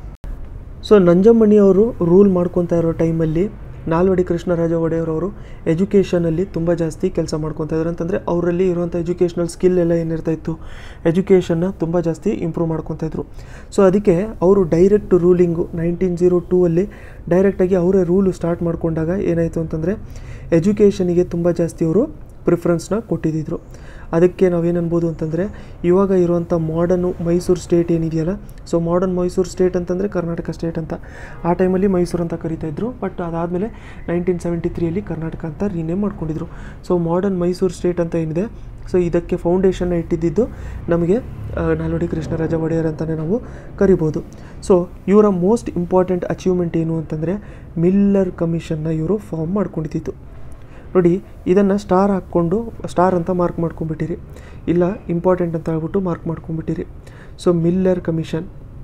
ಸೊ ನಂಜಮ್ಮಣಿ ಅವರು ರೂಲ್ ಮಾಡ್ಕೊತಾ ಇರೋ ಟೈಮಲ್ಲಿ ನಾಲ್ವಡಿ ಕೃಷ್ಣರಾಜ ಒಡೆಯರ್ ಅವರು ಎಜುಕೇಷನಲ್ಲಿ ತುಂಬ ಜಾಸ್ತಿ ಕೆಲಸ ಮಾಡ್ಕೊತಾ ಇದ್ರು ಅಂತಂದರೆ ಅವರಲ್ಲಿ ಇರುವಂಥ ಎಜುಕೇಷನಲ್ ಸ್ಕಿಲ್ ಎಲ್ಲ ಏನಿರ್ತಾ ಇತ್ತು ಎಜುಕೇಷನ್ನ ತುಂಬ ಜಾಸ್ತಿ ಇಂಪ್ರೂವ್ ಮಾಡ್ಕೊತಾ ಇದ್ರು ಸೊ ಅದಕ್ಕೆ ಅವರು direct ruling nineteen zero two ಅಲ್ಲಿ ಡೈರೆಕ್ಟಾಗಿ ಅವರೇ ರೂಲು ಸ್ಟಾರ್ಟ್ ಮಾಡ್ಕೊಂಡಾಗ ಏನಾಯಿತು ಅಂತಂದರೆ ಎಜುಕೇಷನಿಗೆ ತುಂಬ ಜಾಸ್ತಿ ಅವರು ಪ್ರಿಫರೆನ್ಸ್ನ ಕೊಟ್ಟಿದ್ದಿದ್ರು ಅದಕ್ಕೆ ನಾವೇನು ಅನ್ಬೋದು ಅಂತಂದರೆ ಇವಾಗ ಇರುವಂಥ ಮಾಡರ್ನು ಮೈಸೂರು ಸ್ಟೇಟ್ ಏನಿದೆಯಲ್ಲ ಸೊ ಮಾಡರ್ನ್ ಮೈಸೂರು ಸ್ಟೇಟ್ ಅಂತಂದರೆ ಕರ್ನಾಟಕ ಸ್ಟೇಟ್ ಅಂತ ಆ ಟೈಮಲ್ಲಿ ಮೈಸೂರು ಅಂತ ಕರಿತಾ ಇದ್ರು ಬಟ್ ಅದಾದಮೇಲೆ ನೈನ್ಟೀನ್ ಸೆವೆಂಟಿ ತ್ರೀಯಲ್ಲಿ ಕರ್ನಾಟಕ ಅಂತ ರೀನೇಮ್ ಮಾಡ್ಕೊಂಡಿದ್ರು ಸೊ ಮಾಡರ್ನ್ ಮೈಸೂರು ಸ್ಟೇಟ್ ಅಂತ ಏನಿದೆ ಸೊ ಇದಕ್ಕೆ ಫೌಂಡೇಶನ್ನ ಇಟ್ಟಿದ್ದು ನಮಗೆ ಆ, ನಾಲ್ವಡಿ ಕೃಷ್ಣರಾಜ ಒಡೆಯರ್ ಅಂತಲೇ ನಾವು ಕರಿಬೋದು ಸೊ ಇವರ ಮೋಸ್ಟ್ ಇಂಪಾರ್ಟೆಂಟ್ ಅಚೀವ್ಮೆಂಟ್ ಏನು ಅಂತಂದರೆ ಮಿಲ್ಲರ್ ಕಮಿಷನ್ನ ಇವರು ಫಾರ್ಮ್ ಮಾಡ್ಕೊಂಡಿದ್ದು ನೋಡಿ ಇದನ್ನು ಸ್ಟಾರ್ ಹಾಕ್ಕೊಂಡು ಸ್ಟಾರ್ ಅಂತ ಮಾರ್ಕ್ ಮಾಡ್ಕೊಂಬಿಟ್ಟಿರಿ ಇಲ್ಲ ಇಂಪಾರ್ಟೆಂಟ್ ಅಂತ ಹೇಳ್ಬಿಟ್ಟು ಮಾರ್ಕ್ ಮಾಡ್ಕೊಂಬಿಟ್ಟಿರಿ so Miller commission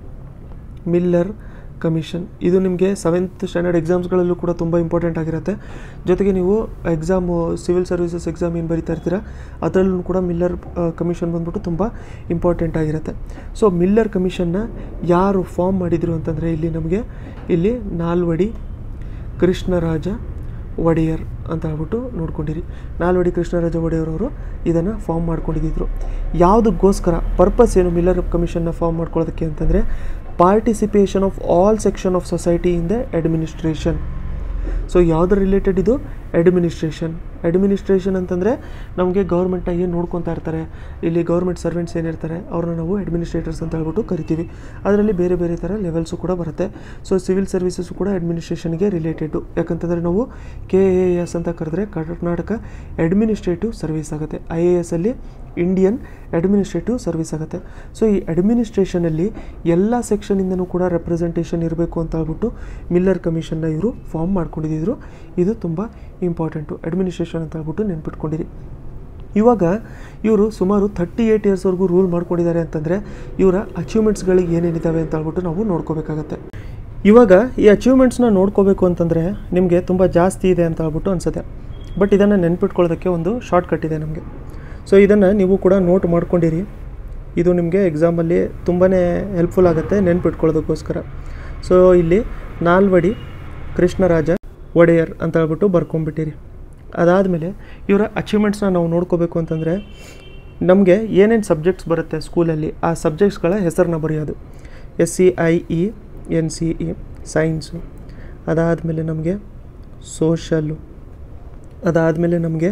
Miller commission ಇದು ನಿಮಗೆ ಸೆವೆಂತ್ ಸ್ಟ್ಯಾಂಡರ್ಡ್ ಎಕ್ಸಾಮ್ಸ್ಗಳಲ್ಲೂ ಕೂಡ ತುಂಬ ಇಂಪಾರ್ಟೆಂಟ್ ಆಗಿರುತ್ತೆ ಜೊತೆಗೆ ನೀವು ಎಕ್ಸಾಮು ಸಿವಿಲ್ ಸರ್ವಿಸಸ್ ಎಕ್ಸಾಮ್ ಏನು ಬರೀತಾ ಇರ್ತೀರಾ ಅದರಲ್ಲೂ ಕೂಡ ಮಿಲ್ಲರ್ ಕಮಿಷನ್ ಬಂದ್ಬಿಟ್ಟು ತುಂಬ ಇಂಪಾರ್ಟೆಂಟ್ ಆಗಿರುತ್ತೆ ಸೊ ಮಿಲ್ಲರ್ ಕಮಿಷನ್ನ ಯಾರು ಫಾರ್ಮ್ ಮಾಡಿದರು ಅಂತಂದರೆ ಇಲ್ಲಿ ನಮಗೆ ಇಲ್ಲಿ ನಾಲ್ವಡಿ ಕೃಷ್ಣರಾಜ ಒಡೆಯರ್ ಅಂತ ಹೇಳ್ಬಿಟ್ಟು ನೋಡ್ಕೊಂಡಿರಿ ನಾಲ್ವಡಿ ಕೃಷ್ಣರಾಜ ಒಡೆಯರ್ ಅವರು ಇದನ್ನು ಫಾರ್ಮ್ ಮಾಡ್ಕೊಂಡಿದ್ದರು ಯಾವುದಕ್ಕೋಸ್ಕರ ಪರ್ಪಸ್ ಏನು ಮಿಲ್ಲರ್ ಕಮಿಷನ್ನ ಫಾರ್ಮ್ ಮಾಡ್ಕೊಳ್ಳೋದಕ್ಕೆ ಅಂತಂದರೆ participation of all section of society in the administration so ಯಾವುದ್ರ ರಿಲೇಟೆಡ್ ಇದು ಅಡ್ಮಿನಿಸ್ಟ್ರೇಷನ್ ಅಡ್ಮಿನಿಸ್ಟ್ರೇಷನ್ ಅಂತಂದರೆ ನಮಗೆ ಗೌರ್ಮೆಂಟ್ನ ಏನು ನೋಡ್ಕೊತಾ ಇರ್ತಾರೆ ಇಲ್ಲಿ ಗೌರ್ಮೆಂಟ್ ಸರ್ವೆಂಟ್ಸ್ ಏನಿರ್ತಾರೆ ಅವ್ರನ್ನ ನಾವು ಅಡ್ಮಿನಿಸ್ಟ್ರೇಟರ್ಸ್ ಅಂತ ಹೇಳ್ಬಿಟ್ಟು ಕರಿತೀವಿ ಅದರಲ್ಲಿ ಬೇರೆ ಬೇರೆ ಥರ ಲೆವೆಲ್ಸು ಕೂಡ ಬರುತ್ತೆ ಸೊ ಸಿವಿಲ್ ಸರ್ವಿಸಸ್ಸು ಕೂಡ ಅಡ್ಮಿನಿಸ್ಟ್ರೇಷನ್ಗೆ ರಿಲೇಟೆಡು ಯಾಕಂತಂದರೆ ನಾವು ಕೆ ಎ ಎಸ್ ಅಂತ ಕರೆದ್ರೆ ಕರ್ನಾಟಕ ಅಡ್ಮಿನಿಸ್ಟ್ರೇಟಿವ್ ಸರ್ವಿಸ್ ಆಗುತ್ತೆ ಐ ಎ ಎಸ್ ಅಲ್ಲಿ ಇಂಡಿಯನ್ ಅಡ್ಮಿನಿಸ್ಟ್ರೇಟಿವ್ ಸರ್ವಿಸ್ ಆಗುತ್ತೆ ಸೊ ಈ ಅಡ್ಮಿನಿಸ್ಟ್ರೇಷನಲ್ಲಿ ಎಲ್ಲ ಸೆಕ್ಷನಿಂದನೂ ಕೂಡ ರೆಪ್ರೆಸೆಂಟೇಷನ್ ಇರಬೇಕು ಅಂತ ಹೇಳ್ಬಿಟ್ಟು ಮಿಲ್ಲರ್ ಕಮಿಷನ್ನ ಇವರು ಫಾರ್ಮ್ ಮಾಡ್ಕೊಂಡಿದ್ದರು ಇದು ತುಂಬ ಇಂಪಾರ್ಟೆಂಟು ಅಡ್ಮಿನಿಸ್ಟ್ರೇಷನ್ ಅಂತ ಹೇಳ್ಬಿಟ್ಟು ನೆನ್ಪಿಟ್ಕೊಂಡಿರಿ ಇವಾಗ ಇವರು ಸುಮಾರು ಥರ್ಟಿ ಏಯ್ಟ್ ಇಯರ್ಸ್ವರೆಗೂ ರೂಲ್ ಮಾಡ್ಕೊಂಡಿದ್ದಾರೆ ಅಂತಂದರೆ ಇವರ ಅಚೀವ್ಮೆಂಟ್ಸ್ಗಳಿಗೆ ಏನೇನಿದ್ದಾವೆ ಅಂತ ಹೇಳ್ಬಿಟ್ಟು ನಾವು ನೋಡ್ಕೋಬೇಕಾಗತ್ತೆ ಇವಾಗ ಈ ಅಚೀವ್ಮೆಂಟ್ಸ್ನ ನೋಡ್ಕೋಬೇಕು ಅಂತಂದರೆ ನಿಮಗೆ ತುಂಬ ಜಾಸ್ತಿ ಇದೆ ಅಂತ ಹೇಳ್ಬಿಟ್ಟು ಅನಿಸುತ್ತೆ ಬಟ್ ಇದನ್ನು ನೆನ್ಪಿಟ್ಕೊಳ್ಳೋದಕ್ಕೆ ಒಂದು ಶಾರ್ಟ್ ಕಟ್ ಇದೆ ನಮಗೆ ಸೊ ಇದನ್ನು ನೀವು ಕೂಡ ನೋಟ್ ಮಾಡ್ಕೊಂಡಿರಿ ಇದು ನಿಮಗೆ ಎಕ್ಸಾಮಲ್ಲಿ ತುಂಬಾ ಹೆಲ್ಪ್ಫುಲ್ ಆಗುತ್ತೆ ನೆನ್ಪಿಟ್ಕೊಳ್ಳೋದಕ್ಕೋಸ್ಕರ ಸೊ ಇಲ್ಲಿ ನಾಲ್ವಡಿ ಕೃಷ್ಣರಾಜ ಒಡೆಯರ್ ಅಂತ ಹೇಳ್ಬಿಟ್ಟು ಬರ್ಕೊಂಬಿಟ್ಟಿರಿ ಅದಾದಮೇಲೆ ಇವರ ಅಚೀವ್ಮೆಂಟ್ಸ್ನ ನಾವು ನೋಡ್ಕೋಬೇಕು ಅಂತಂದರೆ ನಮಗೆ ಏನೇನು ಸಬ್ಜೆಕ್ಟ್ಸ್ ಬರುತ್ತೆ ಸ್ಕೂಲಲ್ಲಿ ಆ ಸಬ್ಜೆಕ್ಟ್ಸ್ಗಳ ಹೆಸರನ್ನ ಬರೆಯೋದು S C I E N C E science ಅದಾದಮೇಲೆ ನಮಗೆ ಸೋಷಲ್ಲು ಅದಾದಮೇಲೆ ನಮಗೆ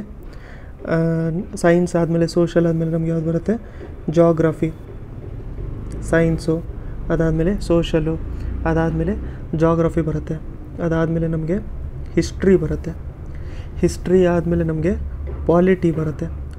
ಸೈನ್ಸ್ ಆದಮೇಲೆ ಸೋಷಲ್ ಆದಮೇಲೆ ನಮಗೆ ಯಾವ್ದು ಬರುತ್ತೆ ಜಾಗ್ರಫಿ ಸೈನ್ಸು ಅದಾದಮೇಲೆ ಸೋಷಲ್ಲು ಅದಾದಮೇಲೆ ಜಾಗ್ರಫಿ ಬರುತ್ತೆ ಅದಾದಮೇಲೆ ನಮಗೆ ಹಿಸ್ಟ್ರಿ ಬರುತ್ತೆ ಹಿಸ್ಟ್ರಿ ಆದಮೇಲೆ ನಮಗೆ ಪಾಲಿಟಿ ಬರುತ್ತೆ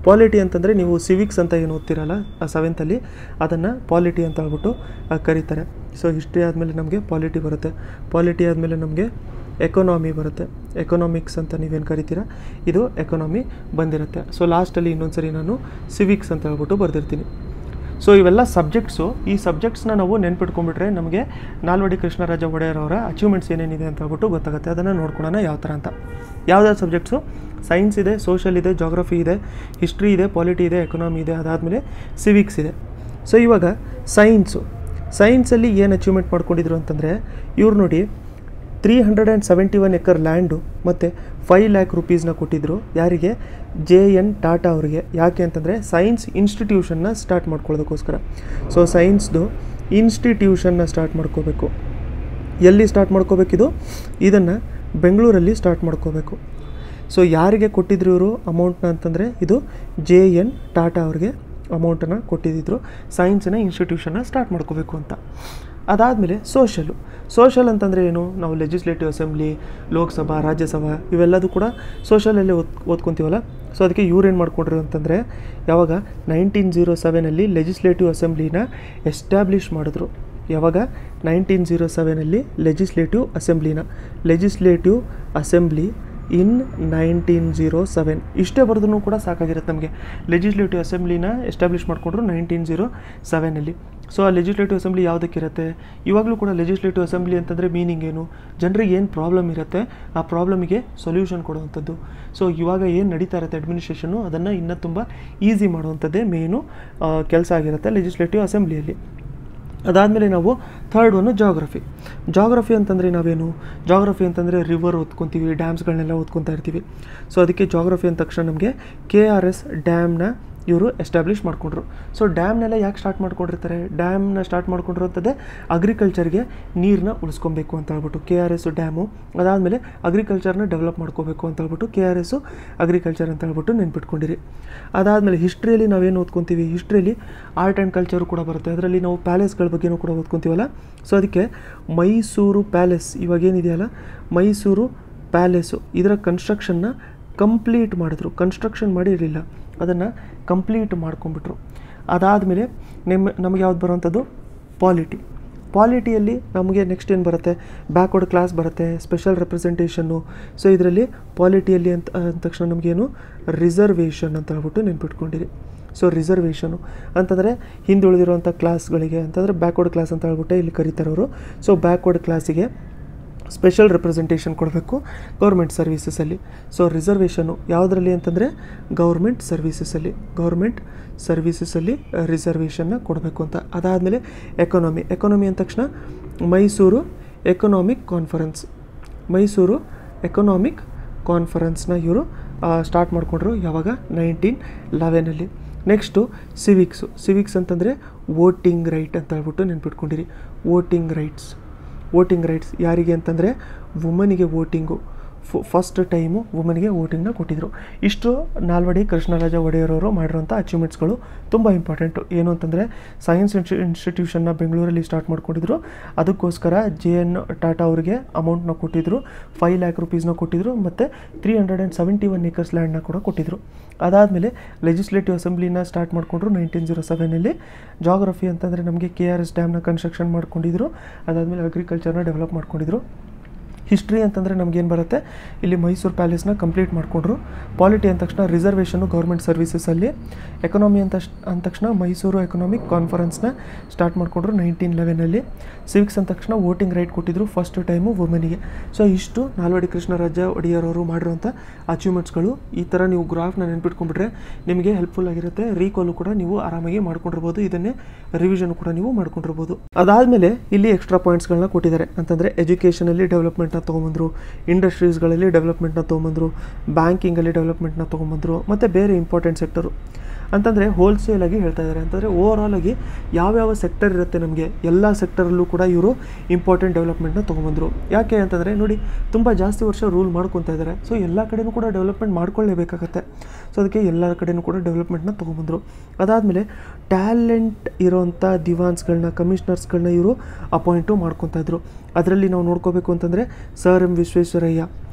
ಪಾಲಿಟಿ ಅಂತಂದರೆ ನೀವು ಸಿವಿಕ್ಸ್ ಅಂತ ಏನು ಓದ್ತಿರಲ್ಲ ಸೆವೆಂತಲ್ಲಿ ಅದನ್ನು ಪಾಲಿಟಿ ಅಂತ ಹೇಳ್ಬಿಟ್ಟು ಆ, ಕರೀತಾರೆ ಸೊ ಹಿಸ್ಟ್ರಿ ಆದಮೇಲೆ ನಮಗೆ ಪಾಲಿಟಿ ಬರುತ್ತೆ ಪಾಲಿಟಿ ಆದಮೇಲೆ ನಮಗೆ ಎಕೊನಾಮಿ ಬರುತ್ತೆ ಎಕೊನಾಮಿಕ್ಸ್ ಅಂತ ನೀವೇನು ಕರಿತೀರಾ ಇದು ಎಕೊನಾಮಿ ಬಂದಿರುತ್ತೆ ಸೊ ಲಾಸ್ಟಲ್ಲಿ ಇನ್ನೊಂದು ಸರಿ ನಾನು ಸಿವಿಕ್ಸ್ ಅಂತ ಹೇಳ್ಬಿಟ್ಟು ಬರೆದಿರ್ತೀನಿ ಸೊ ಇವೆಲ್ಲ ಸಬ್ಜೆಕ್ಟ್ಸು ಈ ಸಬ್ಜೆಕ್ಟ್ಸ್ನ ನಾವು ನೆನ್ಪಿಟ್ಕೊಂಡ್ಬಿಟ್ರೆ ನಮಗೆ ನಾಲ್ವಡಿ ಕೃಷ್ಣರಾಜ ಒಡೆಯರ್ ಅವರ ಅಚೀವ್ಮೆಂಟ್ಸ್ ಏನೇನಿದೆ ಅಂತ ಹೇಳ್ಬಿಟ್ಟು ಗೊತ್ತಾಗುತ್ತೆ ಅದನ್ನು ನೋಡ್ಕೊಳ್ಳೋಣ ಯಾವ ಥರ ಅಂತ ಯಾವ್ದಾದ್ರು ಸಬ್ಜೆಕ್ಟ್ಸು ಸೈನ್ಸ್ ಇದೆ ಸೋಷಲ್ ಇದೆ ಜಾಗ್ರಫಿ ಇದೆ ಹಿಸ್ಟ್ರಿ ಇದೆ ಪಾಲಿಟಿ ಇದೆ ಎಕನಾಮಿ ಇದೆ ಅದಾದಮೇಲೆ ಸಿವಿಕ್ಸ್ ಇದೆ ಸೊ ಇವಾಗ ಸೈನ್ಸು ಸೈನ್ಸಲ್ಲಿ ಏನು ಅಚೀವ್ಮೆಂಟ್ ಮಾಡ್ಕೊಂಡಿದ್ರು ಅಂತಂದರೆ ಇವ್ರು ನೋಡಿ three hundred and seventy one acre land ಮತ್ತು ಫೈವ್ ಲ್ಯಾಕ್ ರುಪೀಸ್ನ ಕೊಟ್ಟಿದ್ದರು ಯಾರಿಗೆ ಜೆ ಎನ್ ಟಾಟಾ ಅವರಿಗೆ ಯಾಕೆ ಅಂತಂದರೆ ಸೈನ್ಸ್ ಇನ್ಸ್ಟಿಟ್ಯೂಷನ್ನ ಸ್ಟಾರ್ಟ್ ಮಾಡ್ಕೊಳ್ಳೋದಕ್ಕೋಸ್ಕರ ಸೊ ಸೈನ್ಸ್ದು ಇನ್ಸ್ಟಿಟ್ಯೂಷನ್ನ ಸ್ಟಾರ್ಟ್ ಮಾಡ್ಕೋಬೇಕು ಎಲ್ಲಿ ಸ್ಟಾರ್ಟ್ ಮಾಡ್ಕೋಬೇಕಿದು ಇದನ್ನು ಬೆಂಗಳೂರಲ್ಲಿ ಸ್ಟಾರ್ಟ್ ಮಾಡ್ಕೋಬೇಕು ಸೊ ಯಾರಿಗೆ ಕೊಟ್ಟಿದ್ರು ಇವರು ಅಮೌಂಟ್ನ ಅಂತಂದರೆ ಇದು ಜೆ ಎನ್ ಟಾಟಾ ಅವ್ರಿಗೆ ಅಮೌಂಟನ್ನು ಕೊಟ್ಟಿದ್ದರು ಸೈನ್ಸಿನ ಇನ್ಸ್ಟಿಟ್ಯೂಷನ್ನ ಸ್ಟಾರ್ಟ್ ಮಾಡ್ಕೋಬೇಕು ಅಂತ ಅದಾದಮೇಲೆ ಸೋಷಲು ಸೋಷಲ್ ಅಂತಂದರೆ ಏನು ನಾವು ಲೆಜಿಸ್ಲೇಟಿವ್ ಅಸೆಂಬ್ಲಿ ಲೋಕಸಭಾ ರಾಜ್ಯಸಭಾ ಇವೆಲ್ಲದೂ ಕೂಡ ಸೋಷಲಲ್ಲಿ ಓದ್ ಓದ್ಕೊತೀವಲ್ಲ ಸೊ ಅದಕ್ಕೆ ಇವ್ರೇನು ಮಾಡ್ಕೊಂಡ್ರು ಅಂತಂದರೆ ಯಾವಾಗ ನೈನ್ಟೀನ್ ಜೀರೋ ಸೆವೆನಲ್ಲಿ ಲೆಜಿಸ್ಲೇಟಿವ್ ಅಸೆಂಬ್ಲಿನ ಎಸ್ಟಾಬ್ಲಿಷ್ ಮಾಡಿದ್ರು ಯಾವಾಗ ನೈನ್ಟೀನ್ ಜೀರೋ ಸೆವೆನಲ್ಲಿ ಲೆಜಿಸ್ಲೇಟಿವ್ ಅಸೆಂಬ್ಲಿನ legislative assembly in nineteen zero seven ಇಷ್ಟೇ ಬರೆದ್ರೂ ಕೂಡ ಸಾಕಾಗಿರುತ್ತೆ ನಮಗೆ ಲೆಜಿಸ್ಲೇಟಿವ್ ಅಸೆಂಬ್ಲಿನ ಎಸ್ಟಾಬ್ಲಿಷ್ ಮಾಡಿಕೊಂಡ್ರು ನೈನ್ಟೀನ್ ಜೀರೋ ಸೆವೆನಲ್ಲಿ ಸೊ ಆ ಲೆಜಿಸ್ಲೇಟಿವ್ ಅಸೆಂಬ್ಲಿ ಯಾವುದಕ್ಕಿರುತ್ತೆ ಇವಾಗಲೂ ಕೂಡ ಲೆಜಿಸ್ಲೇಟಿವ್ ಅಸೆಂಬ್ಲಿ ಅಂತಂದರೆ ಮೀನಿಂಗ್ ಏನು ಜನರಿಗೆ ಏನು ಪ್ರಾಬ್ಲಮ್ ಇರುತ್ತೆ ಆ ಪ್ರಾಬ್ಲಮಿಗೆ ಸೊಲ್ಯೂಷನ್ ಕೊಡುವಂಥದ್ದು ಸೊ ಇವಾಗ ಏನು ನಡೀತಾ ಇರುತ್ತೆ ಅಡ್ಮಿನಿಸ್ಟ್ರೇಷನು ಅದನ್ನು ಇನ್ನೂ ತುಂಬ ಈಸಿ ಮಾಡುವಂಥದ್ದೇ ಮೇನು ಕೆಲಸ ಆಗಿರುತ್ತೆ ಲೆಜಿಸ್ಲೇಟಿವ್ ಅಸೆಂಬ್ಲಿಯಲ್ಲಿ ಅದಾದಮೇಲೆ ನಾವು ಥರ್ಡ್ ಒನ್ನು ಜಾಗ್ರಫಿ ಜಾಗ್ರಫಿ ಅಂತಂದರೆ ನಾವೇನು ಜಾಗ್ರಫಿ ಅಂತಂದರೆ ರಿವರ್ ಓದ್ಕೊತೀವಿ ಡ್ಯಾಮ್ಸ್ಗಳನ್ನೆಲ್ಲ ಓದ್ಕೊತಾ ಇರ್ತೀವಿ ಸೊ ಅದಕ್ಕೆ ಜಾಗ್ರಫಿ ಅಂದ ತಕ್ಷಣ ನಮಗೆ ಕೆ ಆರ್ ಎಸ್ ಡ್ಯಾಮ್ನ ಇವರು ಎಸ್ಟಾಬ್ಲಿಷ್ ಮಾಡಿಕೊಂಡ್ರು ಸೊ ಡ್ಯಾಮ್ನೆಲ್ಲ ಯಾಕೆ ಸ್ಟಾರ್ಟ್ ಮಾಡ್ಕೊಂಡಿರ್ತಾರೆ ಡ್ಯಾಮ್ನ ಸ್ಟಾರ್ಟ್ ಮಾಡ್ಕೊಂಡಿರೋಂಥದ್ದೇ ಅಗ್ರಿಕಲ್ಚರ್ಗೆ ನೀರನ್ನ ಉಳಿಸ್ಕೊಬೇಕು ಅಂತ ಹೇಳ್ಬಿಟ್ಟು ಕೆ ಆರ್ ಎಸ್ಸು ಡ್ಯಾಮು ಅದಾದಮೇಲೆ ಅಗ್ರಿಕಲ್ಚರ್ನ ಡೆವಲಪ್ ಮಾಡ್ಕೋಬೇಕು ಅಂತ ಹೇಳ್ಬಿಟ್ಟು ಕೆ ಆರ್ ಎಸ್ಸು ಅಗ್ರಿಕಲ್ಚರ್ ಅಂತ ಹೇಳ್ಬಿಟ್ಟು ನೆನ್ಪಿಟ್ಕೊಂಡಿರಿ ಅದಾದಮೇಲೆ ಹಿಸ್ಟ್ರಿಯಲ್ಲಿ ನಾವೇನು ಓದ್ಕೊತೀವಿ ಹಿಸ್ಟ್ರಿಯಲ್ಲಿ ಆರ್ಟ್ ಆ್ಯಂಡ್ ಕಲ್ಚರು ಕೂಡ ಬರುತ್ತೆ ಅದರಲ್ಲಿ ನಾವು ಪ್ಯಾಲೇಸ್ಗಳ ಬಗ್ಗೆನೂ ಕೂಡ ಓದ್ಕೊತೀವಲ್ಲ ಸೊ ಅದಕ್ಕೆ ಮೈಸೂರು ಪ್ಯಾಲೇಸ್ ಇವಾಗೇನಿದೆಯಲ್ಲ ಮೈಸೂರು ಪ್ಯಾಲೇಸು ಇದರ ಕನ್ಸ್ಟ್ರಕ್ಷನ್ನ ಕಂಪ್ಲೀಟ್ ಮಾಡಿದ್ರು ಕನ್ಸ್ಟ್ರಕ್ಷನ್ ಮಾಡಿರಲಿಲ್ಲ ಅದನ್ನು ಕಂಪ್ಲೀಟ್ ಮಾಡ್ಕೊಂಬಿಟ್ರು ಅದಾದಮೇಲೆ ನಿಮ್ಮ ನಮಗೆ ಯಾವ್ದು ಬರೋವಂಥದ್ದು ಪಾಲಿಟಿ ಪಾಲಿಟಿಯಲ್ಲಿ ನಮಗೆ ನೆಕ್ಸ್ಟ್ ಏನು ಬರುತ್ತೆ ಬ್ಯಾಕ್ವರ್ಡ್ ಕ್ಲಾಸ್ ಬರುತ್ತೆ ಸ್ಪೆಷಲ್ ರೆಪ್ರೆಸೆಂಟೇಷನ್ನು ಸೊ ಇದರಲ್ಲಿ ಪಾಲಿಟಿಯಲ್ಲಿ ಅಂತ ಅಂದ ತಕ್ಷಣ ನಮಗೇನು ರಿಸರ್ವೇಷನ್ ಅಂತ ಹೇಳ್ಬಿಟ್ಟು ನೆನ್ಪಿಟ್ಕೊಂಡಿರಿ ಸೊ ರಿಸರ್ವೇಷನು ಅಂತಂದರೆ ಹಿಂದುಳಿದಿರುವಂಥ ಕ್ಲಾಸ್ಗಳಿಗೆ ಅಂತಂದರೆ ಬ್ಯಾಕ್ವರ್ಡ್ ಕ್ಲಾಸ್ ಅಂತ ಹೇಳ್ಬಿಟ್ಟೆ ಇಲ್ಲಿ ಕರೀತಾರೆ ಅವರು ಸೊ ಬ್ಯಾಕ್ವರ್ಡ್ ಕ್ಲಾಸಿಗೆ ಸ್ಪೆಷಲ್ ರೆಪ್ರೆಸೆಂಟೇಷನ್ ಕೊಡಬೇಕು ಗೌರ್ಮೆಂಟ್ ಸರ್ವೀಸಸಲ್ಲಿ ಸೊ ರಿಸರ್ವೇಷನು ಯಾವುದರಲ್ಲಿ ಅಂತಂದರೆ ಗೌರ್ಮೆಂಟ್ ಸರ್ವೀಸಸಲ್ಲಿ ಗೌರ್ಮೆಂಟ್ ಸರ್ವೀಸಸಲ್ಲಿ ರಿಸರ್ವೇಷನ್ನ ಕೊಡಬೇಕು ಅಂತ ಅದಾದಮೇಲೆ ಎಕಾನಮಿ ಎಕಾನಮಿ ಅಂದ ತಕ್ಷಣ Mysore economic conference Mysore economic ಕಾನ್ಫರೆನ್ಸ್ನ ಇವರು ಸ್ಟಾರ್ಟ್ ಮಾಡಿಕೊಂಡ್ರು ಯಾವಾಗ ನೈನ್ಟೀನ್ ಲೆವೆನಲ್ಲಿ ನೆಕ್ಸ್ಟು ಸಿವಿಕ್ಸು ಸಿವಿಕ್ಸ್ ಅಂತಂದರೆ ವೋಟಿಂಗ್ ರೈಟ್ ಅಂತ ಹೇಳ್ಬಿಟ್ಟು ನೆನ್ಪಿಟ್ಕೊಂಡಿರಿ ವೋಟಿಂಗ್ ರೈಟ್ಸ್ ವೋಟಿಂಗ್ ರೈಟ್ಸ್ ಯಾರಿಗೆ ಅಂತಂದರೆ ವುಮನಿಗೆ ವೋಟಿಂಗು ಫಸ್ಟ್ ಟೈಮು ವುಮನ್ಗೆ ವೋಟಿಂಗ್ನ ಕೊಟ್ಟಿದ್ದರು ಇಷ್ಟು ನಾಲ್ವಡಿ ಕೃಷ್ಣರಾಜ ಒಡೆಯರವರು ಮಾಡಿರೋಂಥ ಅಚೀವ್ಮೆಂಟ್ಸ್ಗಳು ತುಂಬ ಇಂಪಾರ್ಟೆಂಟು ಏನು ಅಂತಂದರೆ ಸೈನ್ಸ್ ಇನ್ಸ್ಟಿ ಇನ್ಸ್ಟಿಟ್ಯೂಷನ್ನ ಬೆಂಗಳೂರಲ್ಲಿ ಸ್ಟಾರ್ಟ್ ಮಾಡ್ಕೊಂಡಿದ್ರು ಅದಕ್ಕೋಸ್ಕರ ಜೆ ಎನ್ ಟಾಟಾ ಅವರಿಗೆ ಅಮೌಂಟ್ನ ಕೊಟ್ಟಿದ್ದರು ಫೈವ್ ಲ್ಯಾಕ್ ರುಪೀಸ್ನ ಕೊಟ್ಟಿದ್ದರು ಮತ್ತು three hundred and seventy one acres ಲ್ಯಾಂಡ್ನ ಕೂಡ ಕೊಟ್ಟಿದ್ದರು ಅದಾದಮೇಲೆ ಲೆಜಿಸ್ಲೇಟಿವ್ ಅಸೆಂಬ್ಲಿನ ಸ್ಟಾರ್ಟ್ ಮಾಡಿಕೊಂಡ್ರು ನೈನ್ಟೀನ್ ಜೀರೋ ಸೆವೆನಲ್ಲಿ ಜಾಗ್ರಫಿ ಅಂತಂದರೆ ನಮಗೆ ಕೆ ಆರ್ ಎಸ್ ಡ್ಯಾಮ್ನ ಕನ್ಸ್ಟ್ರಕ್ಷನ್ ಮಾಡ್ಕೊಂಡಿದ್ರು ಅದಾದಮೇಲೆ ಅಗ್ರಿಕಲ್ಚರ್ನ ಡೆವಲಪ್ ಮಾಡ್ಕೊಂಡಿದ್ರು ಹಿಸ್ಟ್ರಿ ಅಂತಂದರೆ ನಮಗೇನು ಬರುತ್ತೆ ಇಲ್ಲಿ ಮೈಸೂರು ಪ್ಯಾಲೇಸ್ನ ಕಂಪ್ಲೀಟ್ ಮಾಡಿಕೊಂಡ್ರು ಪಾಲಿಟಿ ಅಂದ ತಕ್ಷಣ ರಿಸರ್ವೇಷನು ಗೌರ್ಮೆಂಟ್ ಸರ್ವೀಸಸಲ್ಲಿ ಎಕನಾಮಿ ಅಂತ ಅಂದ ತಕ್ಷಣ ಮೈಸೂರು ಎಕನಾಮಿಕ್ ಕಾನ್ಫರೆನ್ಸ್ನ ಸ್ಟಾರ್ಟ್ ಮಾಡಿಕೊಂಡ್ರು ನೈನ್ಟೀನ್ ಲೆವೆನಲ್ಲಿ ಸಿವಿಕ್ಸ್ ಅಂದ ತಕ್ಷಣ ವೋಟಿಂಗ್ ರೈಟ್ ಕೊಟ್ಟಿದ್ರು ಫಸ್ಟ್ ಟೈಮು ವುಮೆನಿಗೆ ಸೊ ಇಷ್ಟು ನಾಲ್ವಡಿ ಕೃಷ್ಣರಾಜ ಒಡೆಯರವರು ಮಾಡಿರೋಂಥ ಅಚೀವ್ಮೆಂಟ್ಸ್ಗಳು ಈ ಥರ ನೀವು ಗ್ರಾಫ್ನ ನೆನ್ಪಿಟ್ಕೊಂಡ್ಬಿಟ್ರೆ ನಿಮಗೆ ಹೆಲ್ಪ್ಫುಲ್ ಆಗಿರುತ್ತೆ ರೀಕಾಲು ಕೂಡ ನೀವು ಆರಾಮಾಗಿ ಮಾಡ್ಕೊಂಡಿರ್ಬೋದು ಇದನ್ನೇ ರಿವಿಷನ್ ಕೂಡ ನೀವು ಮಾಡ್ಕೊಂಡಿರ್ಬೋದು ಅದಾದಮೇಲೆ ಇಲ್ಲಿ ಎಕ್ಸ್ಟ್ರಾ ಪಾಯಿಂಟ್ಸ್ಗಳನ್ನ ಕೊಟ್ಟಿದ್ದಾರೆ ಅಂತಂದರೆ ಎಜುಕೇಷನಲ್ಲಿ ಡೆವಲಪ್ಮೆಂಟ್ನ ತೊಗೊಂಬಂದರು ಇಂಡಸ್ಟ್ರೀಸ್ಗಳಲ್ಲಿ ಡೆವಲಪ್ಮೆಂಟ್ನ ತೊಗೊಂಬಂದರು ಬ್ಯಾಂಕಿಂಗಲ್ಲಿ ಡೆವಲಪ್ಮೆಂಟ್ನ ತೊಗೊಂಬಂದರು ಮತ್ತು ಬೇರೆ ಇಂಪಾರ್ಟೆಂಟ್ ಸೆಕ್ಟರು ಅಂತಂದರೆ ಹೋಲ್ಸೇಲಾಗಿ ಹೇಳ್ತಾ ಇದ್ದಾರೆ ಅಂತಂದರೆ ಓವರಾಲ್ ಆಗಿ ಯಾವ್ಯಾವ ಸೆಕ್ಟರ್ ಇರುತ್ತೆ ನಮಗೆ ಎಲ್ಲ ಸೆಕ್ಟರಲ್ಲೂ ಕೂಡ ಇವರು ಇಂಪಾರ್ಟೆಂಟ್ ಡೆವಲಪ್ಮೆಂಟ್ನ ತೊಗೊಂಬಂದರು ಯಾಕೆ ಅಂತಂದರೆ ನೋಡಿ ತುಂಬ ಜಾಸ್ತಿ ವರ್ಷ ರೂಲ್ ಮಾಡ್ಕೊತಾ ಇದ್ದಾರೆ ಸೊ ಎಲ್ಲ ಕಡೆನೂ ಕೂಡ ಡೆವಲಪ್ಮೆಂಟ್ ಮಾಡ್ಕೊಳ್ಳೇಬೇಕಾಗತ್ತೆ ಸೊ ಅದಕ್ಕೆ ಎಲ್ಲ ಕಡೆನೂ ಕೂಡ ಡೆವಲಪ್ಮೆಂಟ್ನ ತೊಗೊಂಬಂದರು ಅದಾದಮೇಲೆ ಟ್ಯಾಲೆಂಟ್ ಇರೋವಂಥ ದಿವಾನ್ಸ್ಗಳನ್ನ ಕಮಿಷನರ್ಸ್ಗಳನ್ನ ಇವರು ಅಪಾಯಿಂಟು ಮಾಡ್ಕೊತಾ ಇದ್ರು ಅದರಲ್ಲಿ ನಾವು ನೋಡ್ಕೋಬೇಕು ಅಂತಂದರೆ ಸರ್ ಎಂ ವಿಶ್ವೇಶ್ವರಯ್ಯ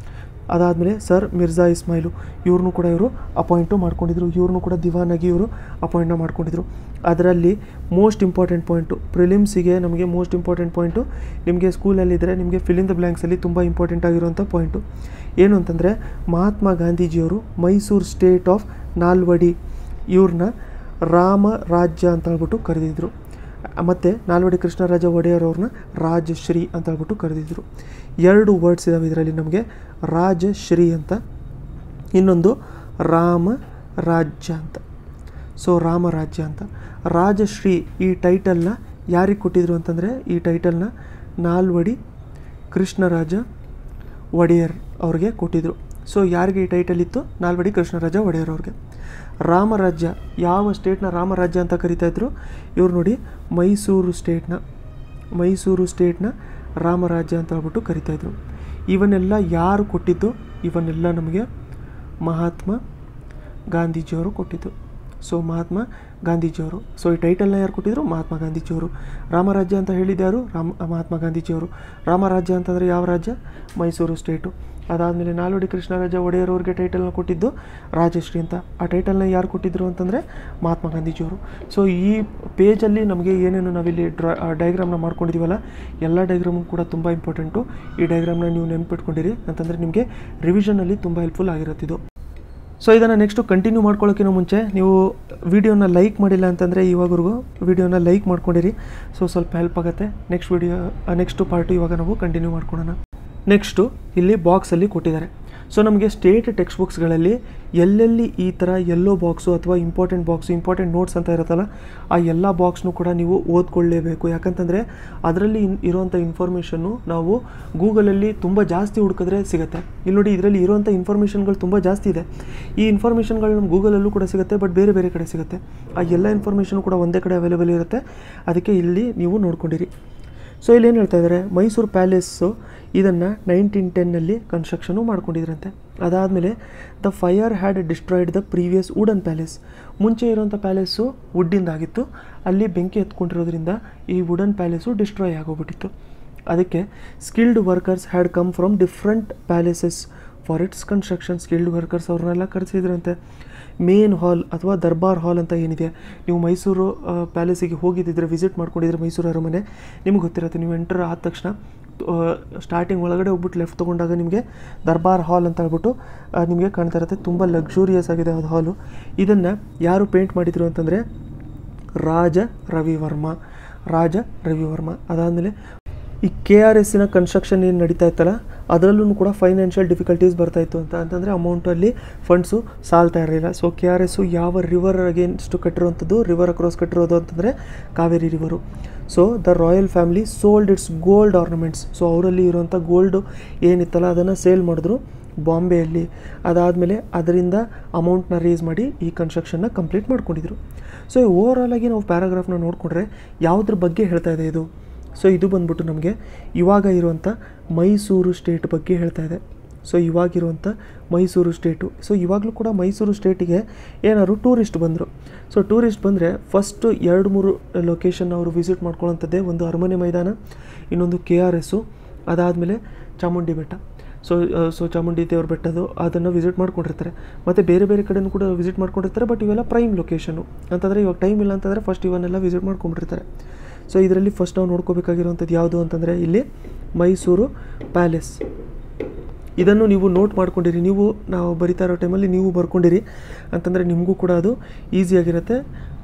ಅದಾದಮೇಲೆ ಸರ್ ಮಿರ್ಜಾ ಇಸ್ಮಾಯಿಲು ಇವ್ರನ್ನೂ ಕೂಡ ಇವರು ಅಪಾಯಿಂಟು ಮಾಡ್ಕೊಂಡಿದ್ರು ಇವ್ರನ್ನೂ ಕೂಡ ದಿವಾನಾಗಿ ಇವರು ಅಪಾಯಿಂಟ್ನ ಮಾಡ್ಕೊಂಡಿದ್ರು ಅದರಲ್ಲಿ ಮೋಸ್ಟ್ ಇಂಪಾರ್ಟೆಂಟ್ ಪಾಯಿಂಟು ಪ್ರಿಲಿಮ್ಸಿಗೆ ನಮಗೆ ಮೋಸ್ಟ್ ಇಂಪಾರ್ಟೆಂಟ್ ಪಾಯಿಂಟು ನಿಮಗೆ ಸ್ಕೂಲಲ್ಲಿದ್ದರೆ ನಿಮಗೆ ಫಿಲ್ ಇನ್ ದ ಬ್ಲ್ಯಾಂಕ್ಸಲ್ಲಿ ತುಂಬ ಇಂಪಾರ್ಟೆಂಟ್ ಆಗಿರುವಂಥ ಪಾಯಿಂಟು ಏನು ಅಂತಂದರೆ ಮಹಾತ್ಮ ಗಾಂಧೀಜಿಯವರು ಮೈಸೂರು ಸ್ಟೇಟ್ ಆಫ್ ನಾಲ್ವಡಿ ಇವ್ರನ್ನ ರಾಮ ರಾಜ್ಯ ಅಂತ ಹೇಳ್ಬಿಟ್ಟು ಕರೆದಿದ್ರು ಮತ್ತು ನಾಲ್ವಡಿ ಕೃಷ್ಣರಾಜ ಒಡೆಯರ್ ಅವ್ರನ್ನ ರಾಜಶ್ರೀ ಅಂತ ಹೇಳ್ಬಿಟ್ಟು ಕರೆದಿದ್ರು ಎರಡು ವರ್ಡ್ಸ್ ಇದಾವೆ ಇದರಲ್ಲಿ ನಮಗೆ ರಾಜಶ್ರೀ ಅಂತ ಇನ್ನೊಂದು ರಾಮ ರಾಜ್ಯ ಅಂತ ಸೊ ರಾಮರಾಜ್ಯ ಅಂತ ರಾಜಶ್ರೀ ಈ ಟೈಟಲ್ನ ಯಾರಿಗೆ ಕೊಟ್ಟಿದ್ರು ಅಂತಂದರೆ ಈ ಟೈಟಲ್ನ ನಾಲ್ವಡಿ ಕೃಷ್ಣರಾಜ ಒಡೆಯರ್ ಅವ್ರಿಗೆ ಕೊಟ್ಟಿದ್ರು ಸೊ ಯಾರಿಗೆ ಈ ಟೈಟಲ್ ಇತ್ತು ನಾಲ್ವಡಿ ಕೃಷ್ಣರಾಜ ಒಡೆಯರ್ ಅವ್ರಿಗೆ ರಾಮರಾಜ್ಯ ಯಾವ ಸ್ಟೇಟ್ನ ರಾಮರಾಜ್ಯ ಅಂತ ಕರಿತಾ ಇದ್ರು ಇವ್ರು ನೋಡಿ ಮೈಸೂರು ಸ್ಟೇಟ್ನ ಮೈಸೂರು ಸ್ಟೇಟ್ನ ರಾಮರಾಜ್ಯ ಅಂತ ಹೇಳ್ಬಿಟ್ಟು ಕರಿತಾ ಇದ್ರು ಇವನ್ನೆಲ್ಲ ಯಾರು ಕೊಟ್ಟಿದ್ದು ಇವನ್ನೆಲ್ಲ ನಮಗೆ ಮಹಾತ್ಮ ಗಾಂಧೀಜಿಯವರು ಕೊಟ್ಟಿದ್ದು ಸೊ ಮಹಾತ್ಮ ಗಾಂಧೀಜಿಯವರು ಸೊ ಈ ಟೈಟಲ್ನ ಯಾರು ಕೊಟ್ಟಿದ್ರು ಮಹಾತ್ಮ ಗಾಂಧೀಜಿಯವರು ರಾಮರಾಜ್ಯ ಅಂತ ಹೇಳಿದ್ಯಾರು ರಾಮ ಮಹಾತ್ಮ ಗಾಂಧೀಜಿಯವರು ರಾಮರಾಜ್ಯ ಅಂತಂದರೆ ಯಾವ ರಾಜ್ಯ ಮೈಸೂರು ಸ್ಟೇಟು ಅದಾದಮೇಲೆ ನಾಲ್ವಡಿ ಕೃಷ್ಣರಾಜ ಒಡೆಯರ್ ಅವ್ರಿಗೆ ಟೈಟಲ್ನ ಕೊಟ್ಟಿದ್ದು ರಾಜಶ್ರೀ ಅಂತ ಆ ಟೈಟಲ್ನ ಯಾರು ಕೊಟ್ಟಿದ್ರು ಅಂತಂದರೆ ಮಹಾತ್ಮ ಗಾಂಧೀಜಿಯವರು ಸೊ ಈ ಪೇಜಲ್ಲಿ ನಮಗೆ ಏನೇನು ನಾವಿಲ್ಲಿ ಡ್ರಾ ಡಯಾಗ್ರಾಮ್ನ ಮಾಡ್ಕೊಂಡಿದ್ದೀವಲ್ಲ ಎಲ್ಲ ಡಯಾಗ್ರಾಮು ಕೂಡ ತುಂಬ ಇಂಪಾರ್ಟೆಂಟು ಈ ಡಯಾಗ್ರಾಮ್ನ ನೀವು ನೆನ್ಪಿಟ್ಕೊಂಡಿರಿ ಅಂತಂದರೆ ನಿಮಗೆ ರಿವಿಷನಲ್ಲಿ ತುಂಬ ಹೆಲ್ಪ್ಫುಲ್ ಆಗಿರುತ್ತಿದ್ದು ಸೊ ಇದನ್ನು ನೆಕ್ಸ್ಟು ಕಂಟಿನ್ಯೂ ಮಾಡ್ಕೊಳ್ಳೋಕ್ಕಿಂತ ಮುಂಚೆ ನೀವು ವಿಡಿಯೋನ ಲೈಕ್ ಮಾಡಿಲ್ಲ ಅಂತಂದರೆ ಇವಾಗವರೆಗೂ ವಿಡಿಯೋನ ಲೈಕ್ ಮಾಡ್ಕೊಂಡಿರಿ ಸೊ ಸ್ವಲ್ಪ ಹೆಲ್ಪ್ ಆಗುತ್ತೆ ನೆಕ್ಸ್ಟ್ ವಿಡಿಯೋ ನೆಕ್ಸ್ಟು ಪಾರ್ಟು ಇವಾಗ ನಾವು ಕಂಟಿನ್ಯೂ ಮಾಡ್ಕೊಳ್ಳೋಣ ನೆಕ್ಸ್ಟು ಇಲ್ಲಿ ಬಾಕ್ಸಲ್ಲಿ ಕೊಟ್ಟಿದ್ದಾರೆ ಸೊ ನಮಗೆ ಸ್ಟೇಟ್ ಟೆಕ್ಸ್ಟ್ ಬುಕ್ಸ್ಗಳಲ್ಲಿ ಎಲ್ಲೆಲ್ಲಿ ಈ ಥರ ಎಲ್ಲೋ ಬಾಕ್ಸು ಅಥವಾ ಇಂಪಾರ್ಟೆಂಟ್ ಬಾಕ್ಸು ಇಂಪಾರ್ಟೆಂಟ್ ನೋಟ್ಸ್ ಅಂತ ಇರುತ್ತಲ್ಲ ಆ ಎಲ್ಲ ಬಾಕ್ಸ್ನು ಕೂಡ ನೀವು ಓದ್ಕೊಳ್ಳೇಬೇಕು ಯಾಕಂತಂದರೆ ಅದರಲ್ಲಿ ಇನ್ ಇರುವಂಥ ಇನ್ಫಾರ್ಮೇಷನ್ನು ನಾವು ಗೂಗಲಲ್ಲಿ ತುಂಬ ಜಾಸ್ತಿ ಹುಡುಕಿದ್ರೆ ಸಿಗುತ್ತೆ ಇಲ್ಲಿ ನೋಡಿ ಇದರಲ್ಲಿ ಇರುವಂಥ ಇನ್ಫಾರ್ಮೇಷನ್ಗಳು ತುಂಬ ಜಾಸ್ತಿ ಇದೆ ಈ ಇನ್ಫಾರ್ಮೇಷನ್ಗಳು ನಮ್ಮ ಗೂಗಲಲ್ಲೂ ಕೂಡ ಸಿಗುತ್ತೆ ಬಟ್ ಬೇರೆ ಬೇರೆ ಕಡೆ ಸಿಗುತ್ತೆ ಆ ಎಲ್ಲ ಇನ್ಫಾರ್ಮೇಷನ್ ಕೂಡ ಒಂದೇ ಕಡೆ ಅವೈಲೇಬಲ್ ಇರುತ್ತೆ ಅದಕ್ಕೆ ಇಲ್ಲಿ ನೀವು ನೋಡ್ಕೊಂಡಿರಿ ಸೊ ಇಲ್ಲಿ ಏನು ಹೇಳ್ತಾ ಇದ್ದಾರೆ ಮೈಸೂರು ಪ್ಯಾಲೇಸು ಇದನ್ನು ನೈನ್ಟೀನ್ ಟೆನ್ನಲ್ಲಿ ಕನ್ಸ್ಟ್ರಕ್ಷನು ಮಾಡ್ಕೊಂಡಿದ್ರಂತೆ ಅದಾದಮೇಲೆ the fire had destroyed the previous wooden palace ಮುಂಚೆ ಇರುವಂಥ ಪ್ಯಾಲೇಸು ವುಡ್ಡಿಂದಾಗಿತ್ತು ಅಲ್ಲಿ ಬೆಂಕಿ ಎತ್ಕೊಂಡಿರೋದ್ರಿಂದ ಈ ವುಡನ್ ಪ್ಯಾಲೇಸು ಡಿಸ್ಟ್ರಾಯ್ ಆಗೋಗ್ಬಿಟ್ಟಿತ್ತು ಅದಕ್ಕೆ skilled workers had come from different palaces for its construction skilled workers ಅವ್ರನ್ನೆಲ್ಲ ಕರೆಸಿದ್ರಂತೆ ಮೇನ್ ಹಾಲ್ ಅಥವಾ ದರ್ಬಾರ್ ಹಾಲ್ ಅಂತ ಏನಿದೆ ನೀವು ಮೈಸೂರು ಪ್ಯಾಲೇಸಿಗೆ ಹೋಗಿದ್ದಿದ್ರೆ ವಿಸಿಟ್ ಮಾಡ್ಕೊಂಡಿದ್ರೆ ಮೈಸೂರು ಅರಮನೆ ನಿಮ್ಗೆ ಗೊತ್ತಿರುತ್ತೆ ನೀವು ಎಂಟರ್ ಆದ ತಕ್ಷಣ ಸ್ಟಾರ್ಟಿಂಗ್ ಒಳಗಡೆ ಹೋಗ್ಬಿಟ್ಟು ಲೆಫ್ಟ್ ತೊಗೊಂಡಾಗ ನಿಮಗೆ ದರ್ಬಾರ್ ಹಾಲ್ ಅಂತ ಹೇಳ್ಬಿಟ್ಟು ಆ, ನಿಮಗೆ ಕಾಣ್ತಾ ಇರುತ್ತೆ ತುಂಬ ಲಕ್ಸುರಿಯಸ್ ಆಗಿದೆ ಅದು ಹಾಲು ಇದನ್ನು ಯಾರು ಪೇಂಟ್ ಮಾಡಿದರು ಅಂತಂದರೆ ರಾಜ ರವಿವರ್ಮ ರಾಜ ರವಿವರ್ಮ ಅದಾದಮೇಲೆ ಈ ಕೆ ಆರ್ ಎಸ್ಸಿನ ಕನ್ಸ್ಟ್ರಕ್ಷನ್ ಏನು ನಡೀತಾ ಇತ್ತಲ್ಲ ಅದರಲ್ಲೂ ಕೂಡ ಫೈನಾನ್ಷಿಯಲ್ ಡಿಫಿಕಲ್ಟೀಸ್ ಬರ್ತಾ ಇತ್ತು ಅಂತ ಅಂತಂದರೆ ಅಮೌಂಟಲ್ಲಿ ಫಂಡ್ಸು ಸಾಲ್ತಾ ಇರಲಿಲ್ಲ ಸೊ ಕೆ ಆರ್ ಎಸ್ಸು ಯಾವ ರಿವರ್ ಅಗೇನ್ಸ್ಟ್ ಕಟ್ಟಿರುವಂಥದ್ದು ರಿವರ್ ಅಕ್ರಾಸ್ ಕಟ್ಟಿರೋದು ಅಂತಂದರೆ Kaveri river so the royal family sold its gold ornaments so ಅವರಲ್ಲಿ ಇರುವಂಥ ಗೋಲ್ಡು ಏನಿತ್ತಲ್ಲ ಅದನ್ನು ಸೇಲ್ ಮಾಡಿದ್ರು ಬಾಂಬೆಯಲ್ಲಿ ಅದಾದಮೇಲೆ ಅದರಿಂದ ಅಮೌಂಟ್ನ ರೇಸ್ ಮಾಡಿ ಈ ಕನ್ಸ್ಟ್ರಕ್ಷನ್ನ ಕಂಪ್ಲೀಟ್ ಮಾಡ್ಕೊಂಡಿದ್ರು ಸೊ ಓವರ್ ಆಲ್ ಆಗಿ ನಾವು ಪ್ಯಾರಾಗ್ರಾಫ್ನ ನೋಡಿಕೊಂಡ್ರೆ ಯಾವುದ್ರ ಬಗ್ಗೆ ಹೇಳ್ತಾ ಇದೆ ಇದು ಸೊ ಇದು ಬಂದ್ಬಿಟ್ಟು ನಮಗೆ ಇವಾಗ ಇರುವಂಥ ಮೈಸೂರು ಸ್ಟೇಟ್ ಬಗ್ಗೆ ಹೇಳ್ತಾ ಇದೆ ಸೊ ಇವಾಗಿರುವಂಥ ಮೈಸೂರು ಸ್ಟೇಟು ಸೊ ಇವಾಗಲೂ ಕೂಡ ಮೈಸೂರು ಸ್ಟೇಟಿಗೆ ಏನಾದ್ರು ಟೂರಿಸ್ಟ್ ಬಂದರು ಸೊ ಟೂರಿಸ್ಟ್ ಬಂದರೆ ಫಸ್ಟು ಎರಡು ಮೂರು ಲೊಕೇಶನ್ ಅವರು ವಿಸಿಟ್ ಮಾಡ್ಕೊಳ್ಳೋಂಥದ್ದೇ ಒಂದು ಅರಮನೆ ಮೈದಾನ ಇನ್ನೊಂದು ಕೆ ಆರ್ ಎಸ್ಸು ಅದಾದಮೇಲೆ ಚಾಮುಂಡಿ ಬೆಟ್ಟ ಸೊ ಸೊ ಚಾಮುಂಡಿ ದೇವ್ರ ಬೆಟ್ಟದು ಅದನ್ನು ವಿಸಿಟ್ ಮಾಡ್ಕೊಂಡಿರ್ತಾರೆ ಮತ್ತು ಬೇರೆ ಬೇರೆ ಕಡೆನೂ ಕೂಡ ವಿಸಿಟ್ ಮಾಡ್ಕೊಂಡಿರ್ತಾರೆ ಬಟ್ ಇವೆಲ್ಲ ಪ್ರೈಮ್ ಲೊಕೇಶನು ಅಂತಂದರೆ ಇವಾಗ ಟೈಮ್ ಇಲ್ಲ ಅಂತಂದರೆ ಫಸ್ಟ್ ಇವನ್ನೆಲ್ಲ ವಿಸಿಟ್ ಮಾಡ್ಕೊಂಡ್ಬಿಟ್ಟಿರ್ತಾರೆ ಸೊ ಇದರಲ್ಲಿ ಫಸ್ಟ್ ನಾವು ನೋಡ್ಕೋಬೇಕಾಗಿರುವಂಥದ್ದು ಯಾವುದು ಅಂತಂದರೆ ಇಲ್ಲಿ ಮೈಸೂರು ಪ್ಯಾಲೇಸ್ ಇದನ್ನು ನೀವು ನೋಟ್ ಮಾಡ್ಕೊಂಡಿರಿ ನೀವು ನಾವು ಬರಿತಾ ಇರೋ ಟೈಮಲ್ಲಿ ನೀವು ಬರ್ಕೊಂಡಿರಿ ಅಂತಂದರೆ ನಿಮಗೂ ಕೂಡ ಅದು ಈಸಿಯಾಗಿರುತ್ತೆ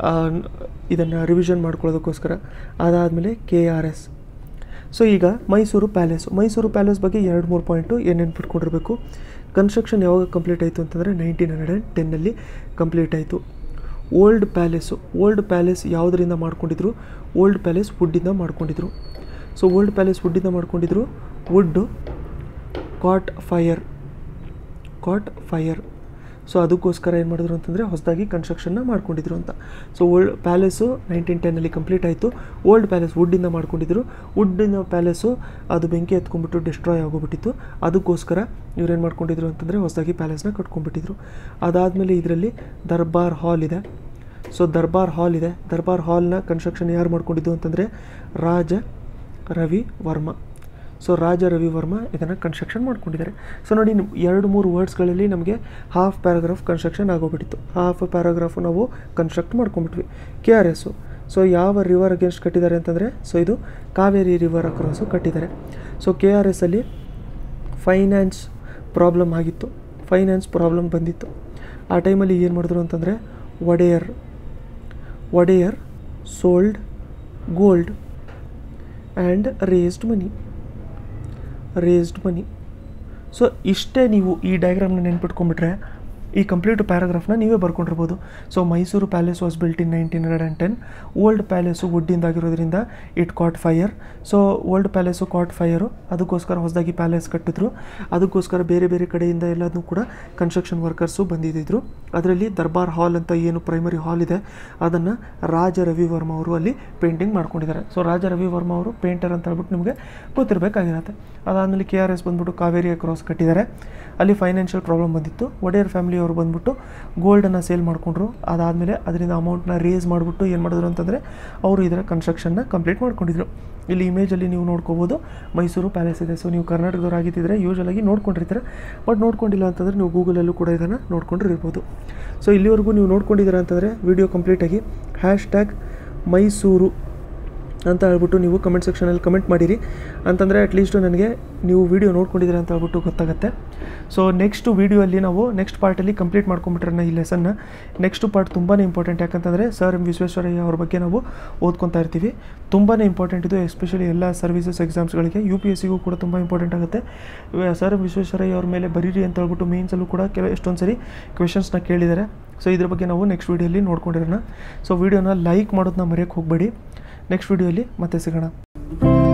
ಇದನ್ನು ರಿವಿಷನ್ ಮಾಡ್ಕೊಳ್ಳೋದಕ್ಕೋಸ್ಕರ ಅದಾದಮೇಲೆ ಕೆ ಆರ್ ಎಸ್ ಸೊ ಈಗ ಮೈಸೂರು ಪ್ಯಾಲೇಸ್ ಮೈಸೂರು ಪ್ಯಾಲೇಸ್ ಬಗ್ಗೆ ಎರಡು ಮೂರು ಪಾಯಿಂಟು ಏನೇನು ಬಿಟ್ಕೊಂಡಿರಬೇಕು ಕನ್ಸ್ಟ್ರಕ್ಷನ್ ಯಾವಾಗ ಕಂಪ್ಲೀಟ್ ಆಯಿತು ಅಂತಂದರೆ ನೈನ್ಟೀನ್ ಹಂಡ್ರೆಡ್ ಆ್ಯಂಡ್ ಟೆನ್ನಲ್ಲಿ ಕಂಪ್ಲೀಟ್ ಆಯಿತು ಓಲ್ಡ್ ಪ್ಯಾಲೇಸು ಓಲ್ಡ್ ಪ್ಯಾಲೇಸ್ ಯಾವುದರಿಂದ ಮಾಡ್ಕೊಂಡಿದ್ರು ಓಲ್ಡ್ ಪ್ಯಾಲೇಸ್ ವುಡ್ಡಿಂದ ಮಾಡ್ಕೊಂಡಿದ್ರು ಸೊ ಓಲ್ಡ್ ಪ್ಯಾಲೇಸ್ ವುಡ್ಡಿಂದ ಮಾಡ್ಕೊಂಡಿದ್ರು wood caught fire caught fire so ಅದಕ್ಕೋಸ್ಕರ ಏನು ಮಾಡಿದ್ರು ಅಂತಂದರೆ ಹೊಸದಾಗಿ ಕನ್ಸ್ಟ್ರಕ್ಷನ್ನ ಮಾಡ್ಕೊಂಡಿದ್ರು ಅಂತ ಸೊ ಓಲ್ಡ್ ಪ್ಯಾಲೇಸು ನೈನ್ಟೀನ್ ಟೆನ್ನಲ್ಲಿ ಕಂಪ್ಲೀಟ್ ಆಯಿತು ಓಲ್ಡ್ ಪ್ಯಾಲೇಸ್ ವುಡ್ಡಿಂದ ಮಾಡ್ಕೊಂಡಿದ್ರು ವುಡ್ಡಿನ ಪ್ಯಾಲೇಸು ಅದು ಬೆಂಕಿ ಎತ್ಕೊಂಡ್ಬಿಟ್ಟು ಡಿಸ್ಟ್ರಾಯ್ ಆಗೋಗ್ಬಿಟ್ಟಿತ್ತು ಅದಕ್ಕೋಸ್ಕರ ಇವ್ರೇನು ಮಾಡ್ಕೊಂಡಿದ್ರು ಅಂತಂದರೆ ಹೊಸದಾಗಿ ಪ್ಯಾಲೇಸ್ನ ಕಟ್ಕೊಂಡ್ಬಿಟ್ಟಿದ್ರು ಅದಾದಮೇಲೆ ಇದರಲ್ಲಿ ದರ್ಬಾರ್ ಹಾಲ್ ಇದೆ ಸೊ ದರ್ಬಾರ್ ಹಾಲ್ ಇದೆ ದರ್ಬಾರ್ ಹಾಲ್ನ ಕನ್ಸ್ಟ್ರಕ್ಷನ್ ಯಾರು ಮಾಡ್ಕೊಂಡಿದ್ದು ಅಂತಂದರೆ ರಾಜ ರವಿ ವರ್ಮ ಸೊ ರಾಜ ರವಿವರ್ಮ ಇದನ್ನು ಕನ್ಸ್ಟ್ರಕ್ಷನ್ ಮಾಡ್ಕೊಂಡಿದ್ದಾರೆ ಸೊ ನೋಡಿ ನಿಮ್- ಎರಡು ಮೂರು ವರ್ಡ್ಸ್ಗಳಲ್ಲಿ ನಮಗೆ ಹಾಫ್ ಪ್ಯಾರಾಗ್ರಾಫ್ ಕನ್ಸ್ಟ್ರಕ್ಷನ್ ಆಗೋಗ್ಬಿಟ್ಟಿತ್ತು ಹಾಫ್ ಪ್ಯಾರಾಗ್ರಾಫು ನಾವು ಕನ್ಸ್ಟ್ರಕ್ಟ್ ಮಾಡ್ಕೊಂಡ್ಬಿಟ್ವಿ ಕೆ ಆರ್ ಎಸ್ಸು ಸೊ ಯಾವ ರಿವರ್ ಅಗೇನ್ಸ್ಟ್ ಕಟ್ಟಿದ್ದಾರೆ ಅಂತಂದರೆ ಸೊ ಇದು ಕಾವೇರಿ ರಿವರ್ ಅಕ್ರಾಸು ಕಟ್ಟಿದ್ದಾರೆ ಸೊ ಕೆ ಆರ್ ಎಸ್ ಅಲ್ಲಿ ಫೈನಾನ್ಸ್ ಪ್ರಾಬ್ಲಮ್ ಆಗಿತ್ತು ಫೈನಾನ್ಸ್ ಪ್ರಾಬ್ಲಮ್ ಬಂದಿತ್ತು ಆ ಟೈಮಲ್ಲಿ ಏನು ಮಾಡಿದ್ರು ಅಂತಂದರೆ Wodeyar Wodeyar sold gold and raised money raised money so ಇಷ್ಟೇ ನೀವು ಈ ಡಯಾಗ್ರಾಮ್ನ ನೆನ್ಪಿಟ್ಕೊಂಡ್ಬಿಟ್ರೆ ಈ ಕಂಪ್ಲೀಟ್ ಪ್ಯಾರಾಗ್ರಾಫ್ನ ನೀವೇ ಬರ್ಕೊಂಡಿರ್ಬೋದು so Mysore palace was built in nineteen hundred and ten old palace ವುಡ್ಡಿಂದಾಗಿರೋದ್ರಿಂದ it caught fire so old palace caught fire ಅದಕ್ಕೋಸ್ಕರ ಹೊಸದಾಗಿ ಪ್ಯಾಲೇಸ್ ಕಟ್ಟಿದ್ರು ಅದಕ್ಕೋಸ್ಕರ ಬೇರೆ ಬೇರೆ ಕಡೆಯಿಂದ ಎಲ್ಲದನ್ನೂ ಕೂಡ ಕನ್ಸ್ಟ್ರಕ್ಷನ್ ವರ್ಕರ್ಸು ಬಂದಿದ್ದರು ಅದರಲ್ಲಿ ದರ್ಬಾರ್ ಹಾಲ್ ಅಂತ ಏನು ಪ್ರೈಮರಿ ಹಾಲ್ ಇದೆ ಅದನ್ನು ರಾಜ ರವಿವರ್ಮ ಅವರು ಅಲ್ಲಿ ಪೇಂಟಿಂಗ್ ಮಾಡ್ಕೊಂಡಿದ್ದಾರೆ ಸೊ ರಾಜ ರವಿವರ್ಮ ಅವರು ಪೇಂಟರ್ ಅಂತ ಹೇಳ್ಬಿಟ್ಟು ನಿಮಗೆ ಗೊತ್ತಿರಬೇಕಾಗಿರುತ್ತೆ ಅದಾದಮೇಲೆ ಕೆ ಆರ್ ಎಸ್ ಬಂದ್ಬಿಟ್ಟು ಕಾವೇರಿ ಕ್ರಾಸ್ ಕಟ್ಟಿದ್ದಾರೆ ಅಲ್ಲಿ ಫೈನಾನ್ಷಿಯಲ್ ಪ್ರಾಬ್ಲಮ್ ಬಂದಿತ್ತು ಒಡೆಯರ್ ಫ್ಯಾಮಿಲಿ ಅವರು ಬಂದ್ಬಿಟ್ಟು ಗೋಲ್ಡನ್ನು ಸೇಲ್ ಮಾಡಿಕೊಂಡ್ರು ಅದಾದಮೇಲೆ ಅದರಿಂದ ಅಮೌಂಟ್ನ ರೇಸ್ ಮಾಡಿಬಿಟ್ಟು ಏನು ಮಾಡಿದ್ರು ಅಂತಂದರೆ ಅವರು ಇದರ ಕನ್ಸ್ಟ್ರಕ್ಷನ್ನ ಕಂಪ್ಲೀಟ್ ಮಾಡ್ಕೊಂಡಿದ್ರು ಇಲ್ಲಿ ಇಮೇಜಲ್ಲಿ ನೀವು ನೋಡ್ಕೋಬೋದು ಮೈಸೂರು ಪ್ಯಾಲೇಸ್ ಇದೆ ಸೊ ನೀವು ಕರ್ನಾಟಕದವ್ರು ಆಗಿದ್ದರೆ ಯೂಶಲಾಗಿ ನೋಡ್ಕೊಂಡಿರ್ತೀರ ಬಟ್ ನೋಡ್ಕೊಂಡಿಲ್ಲ ಅಂತಂದರೆ ನೀವು ಗೂಗಲಲ್ಲೂ ಕೂಡ ಇದನ್ನು ನೋಡ್ಕೊಂಡಿರ್ಬೋದು ಸೊ ಇಲ್ಲಿವರೆಗೂ ನೀವು ನೋಡ್ಕೊಂಡಿದ್ದೀರಾ ಅಂತಂದರೆ ವಿಡಿಯೋ ಕಂಪ್ಲೀಟಾಗಿ ಹ್ಯಾಶ್ ಟ್ಯಾಗ್ ಮೈಸೂರು ಅಂತ ಹೇಳ್ಬಿಟ್ಟು ನೀವು ಕಮೆಂಟ್ ಸೆಕ್ಷನಲ್ಲಿ ಕಮೆಂಟ್ ಮಾಡಿರಿ ಅಂತಂದರೆ ಅಟ್ಲೀಸ್ಟು ನನಗೆ ನೀವು ವಿಡಿಯೋ ನೋಡ್ಕೊಂಡಿದ್ದೀರಾ ಅಂತ ಹೇಳ್ಬಿಟ್ಟು ಗೊತ್ತಾಗುತ್ತೆ ಸೊ ನೆಕ್ಸ್ಟು ವೀಡಿಯೋಲ್ಲಿ ನಾವು ನೆಕ್ಸ್ಟ್ ಪಾರ್ಟಲ್ಲಿ ಕಂಪ್ಲೀಟ್ ಮಾಡ್ಕೊಂಬಿಟ್ರೆ ಈ ಲೆಸನ್ನ ನೆಕ್ಸ್ಟ್ ಪಾರ್ಟ್ ತುಂಬಾ ಇಂಪಾರ್ಟೆಂಟ್ ಯಾಕಂತಂದರೆ ಸರ್ ಎಂ ವಿಶ್ವೇಶ್ವರಯ್ಯ ಅವ್ರ ಬಗ್ಗೆ ನಾವು ಓದ್ಕೊತಾ ಇರ್ತೀವಿ ತುಂಬಾ ಇಂಪಾರ್ಟೆಂಟ್ ಇದು ಎಸ್ಪೆಷಲಿ ಎಲ್ಲ ಸರ್ವಿಸಸ್ ಎಕ್ಸಾಮ್ಸ್ಗಳಿಗೆ ಯು ಪಿ ಎಸ್ ಸಿಗೂ ಕೂಡ ತುಂಬ ಇಂಪಾರ್ಟೆಂಟ್ ಆಗುತ್ತೆ ಇವ- ಸರ್ ಎಂ ವಿಶ್ವೇಶ್ವರಯ್ಯ ಅವ್ರ ಮೇಲೆ ಬರೀರಿ ಅಂತ ಹೇಳ್ಬಿಟ್ಟು ಮೇನ್ಸಲ್ಲೂ ಕೂಡ ಕೆಲ ಎಷ್ಟೊಂದು ಸರಿ ಕ್ವೆಶನ್ಸ್ನ ಕೇಳಿದ್ದಾರೆ ಸೊ ಇದ್ರ ಬಗ್ಗೆ ನಾವು ನೆಕ್ಸ್ಟ್ ವೀಡಿಯೋಲಿ ನೋಡ್ಕೊಂಡಿರೋಣ ಸೊ ವೀಡಿಯೋನ ಲೈಕ್ ಮಾಡೋದನ್ನ ಮರೆಯೋಕ್ಕೆ ಹೋಗಬೇಡಿ ನೆಕ್ಸ್ಟ್ ವೀಡಿಯೋಲಿ ಮತ್ತೆ ಸಿಗೋಣ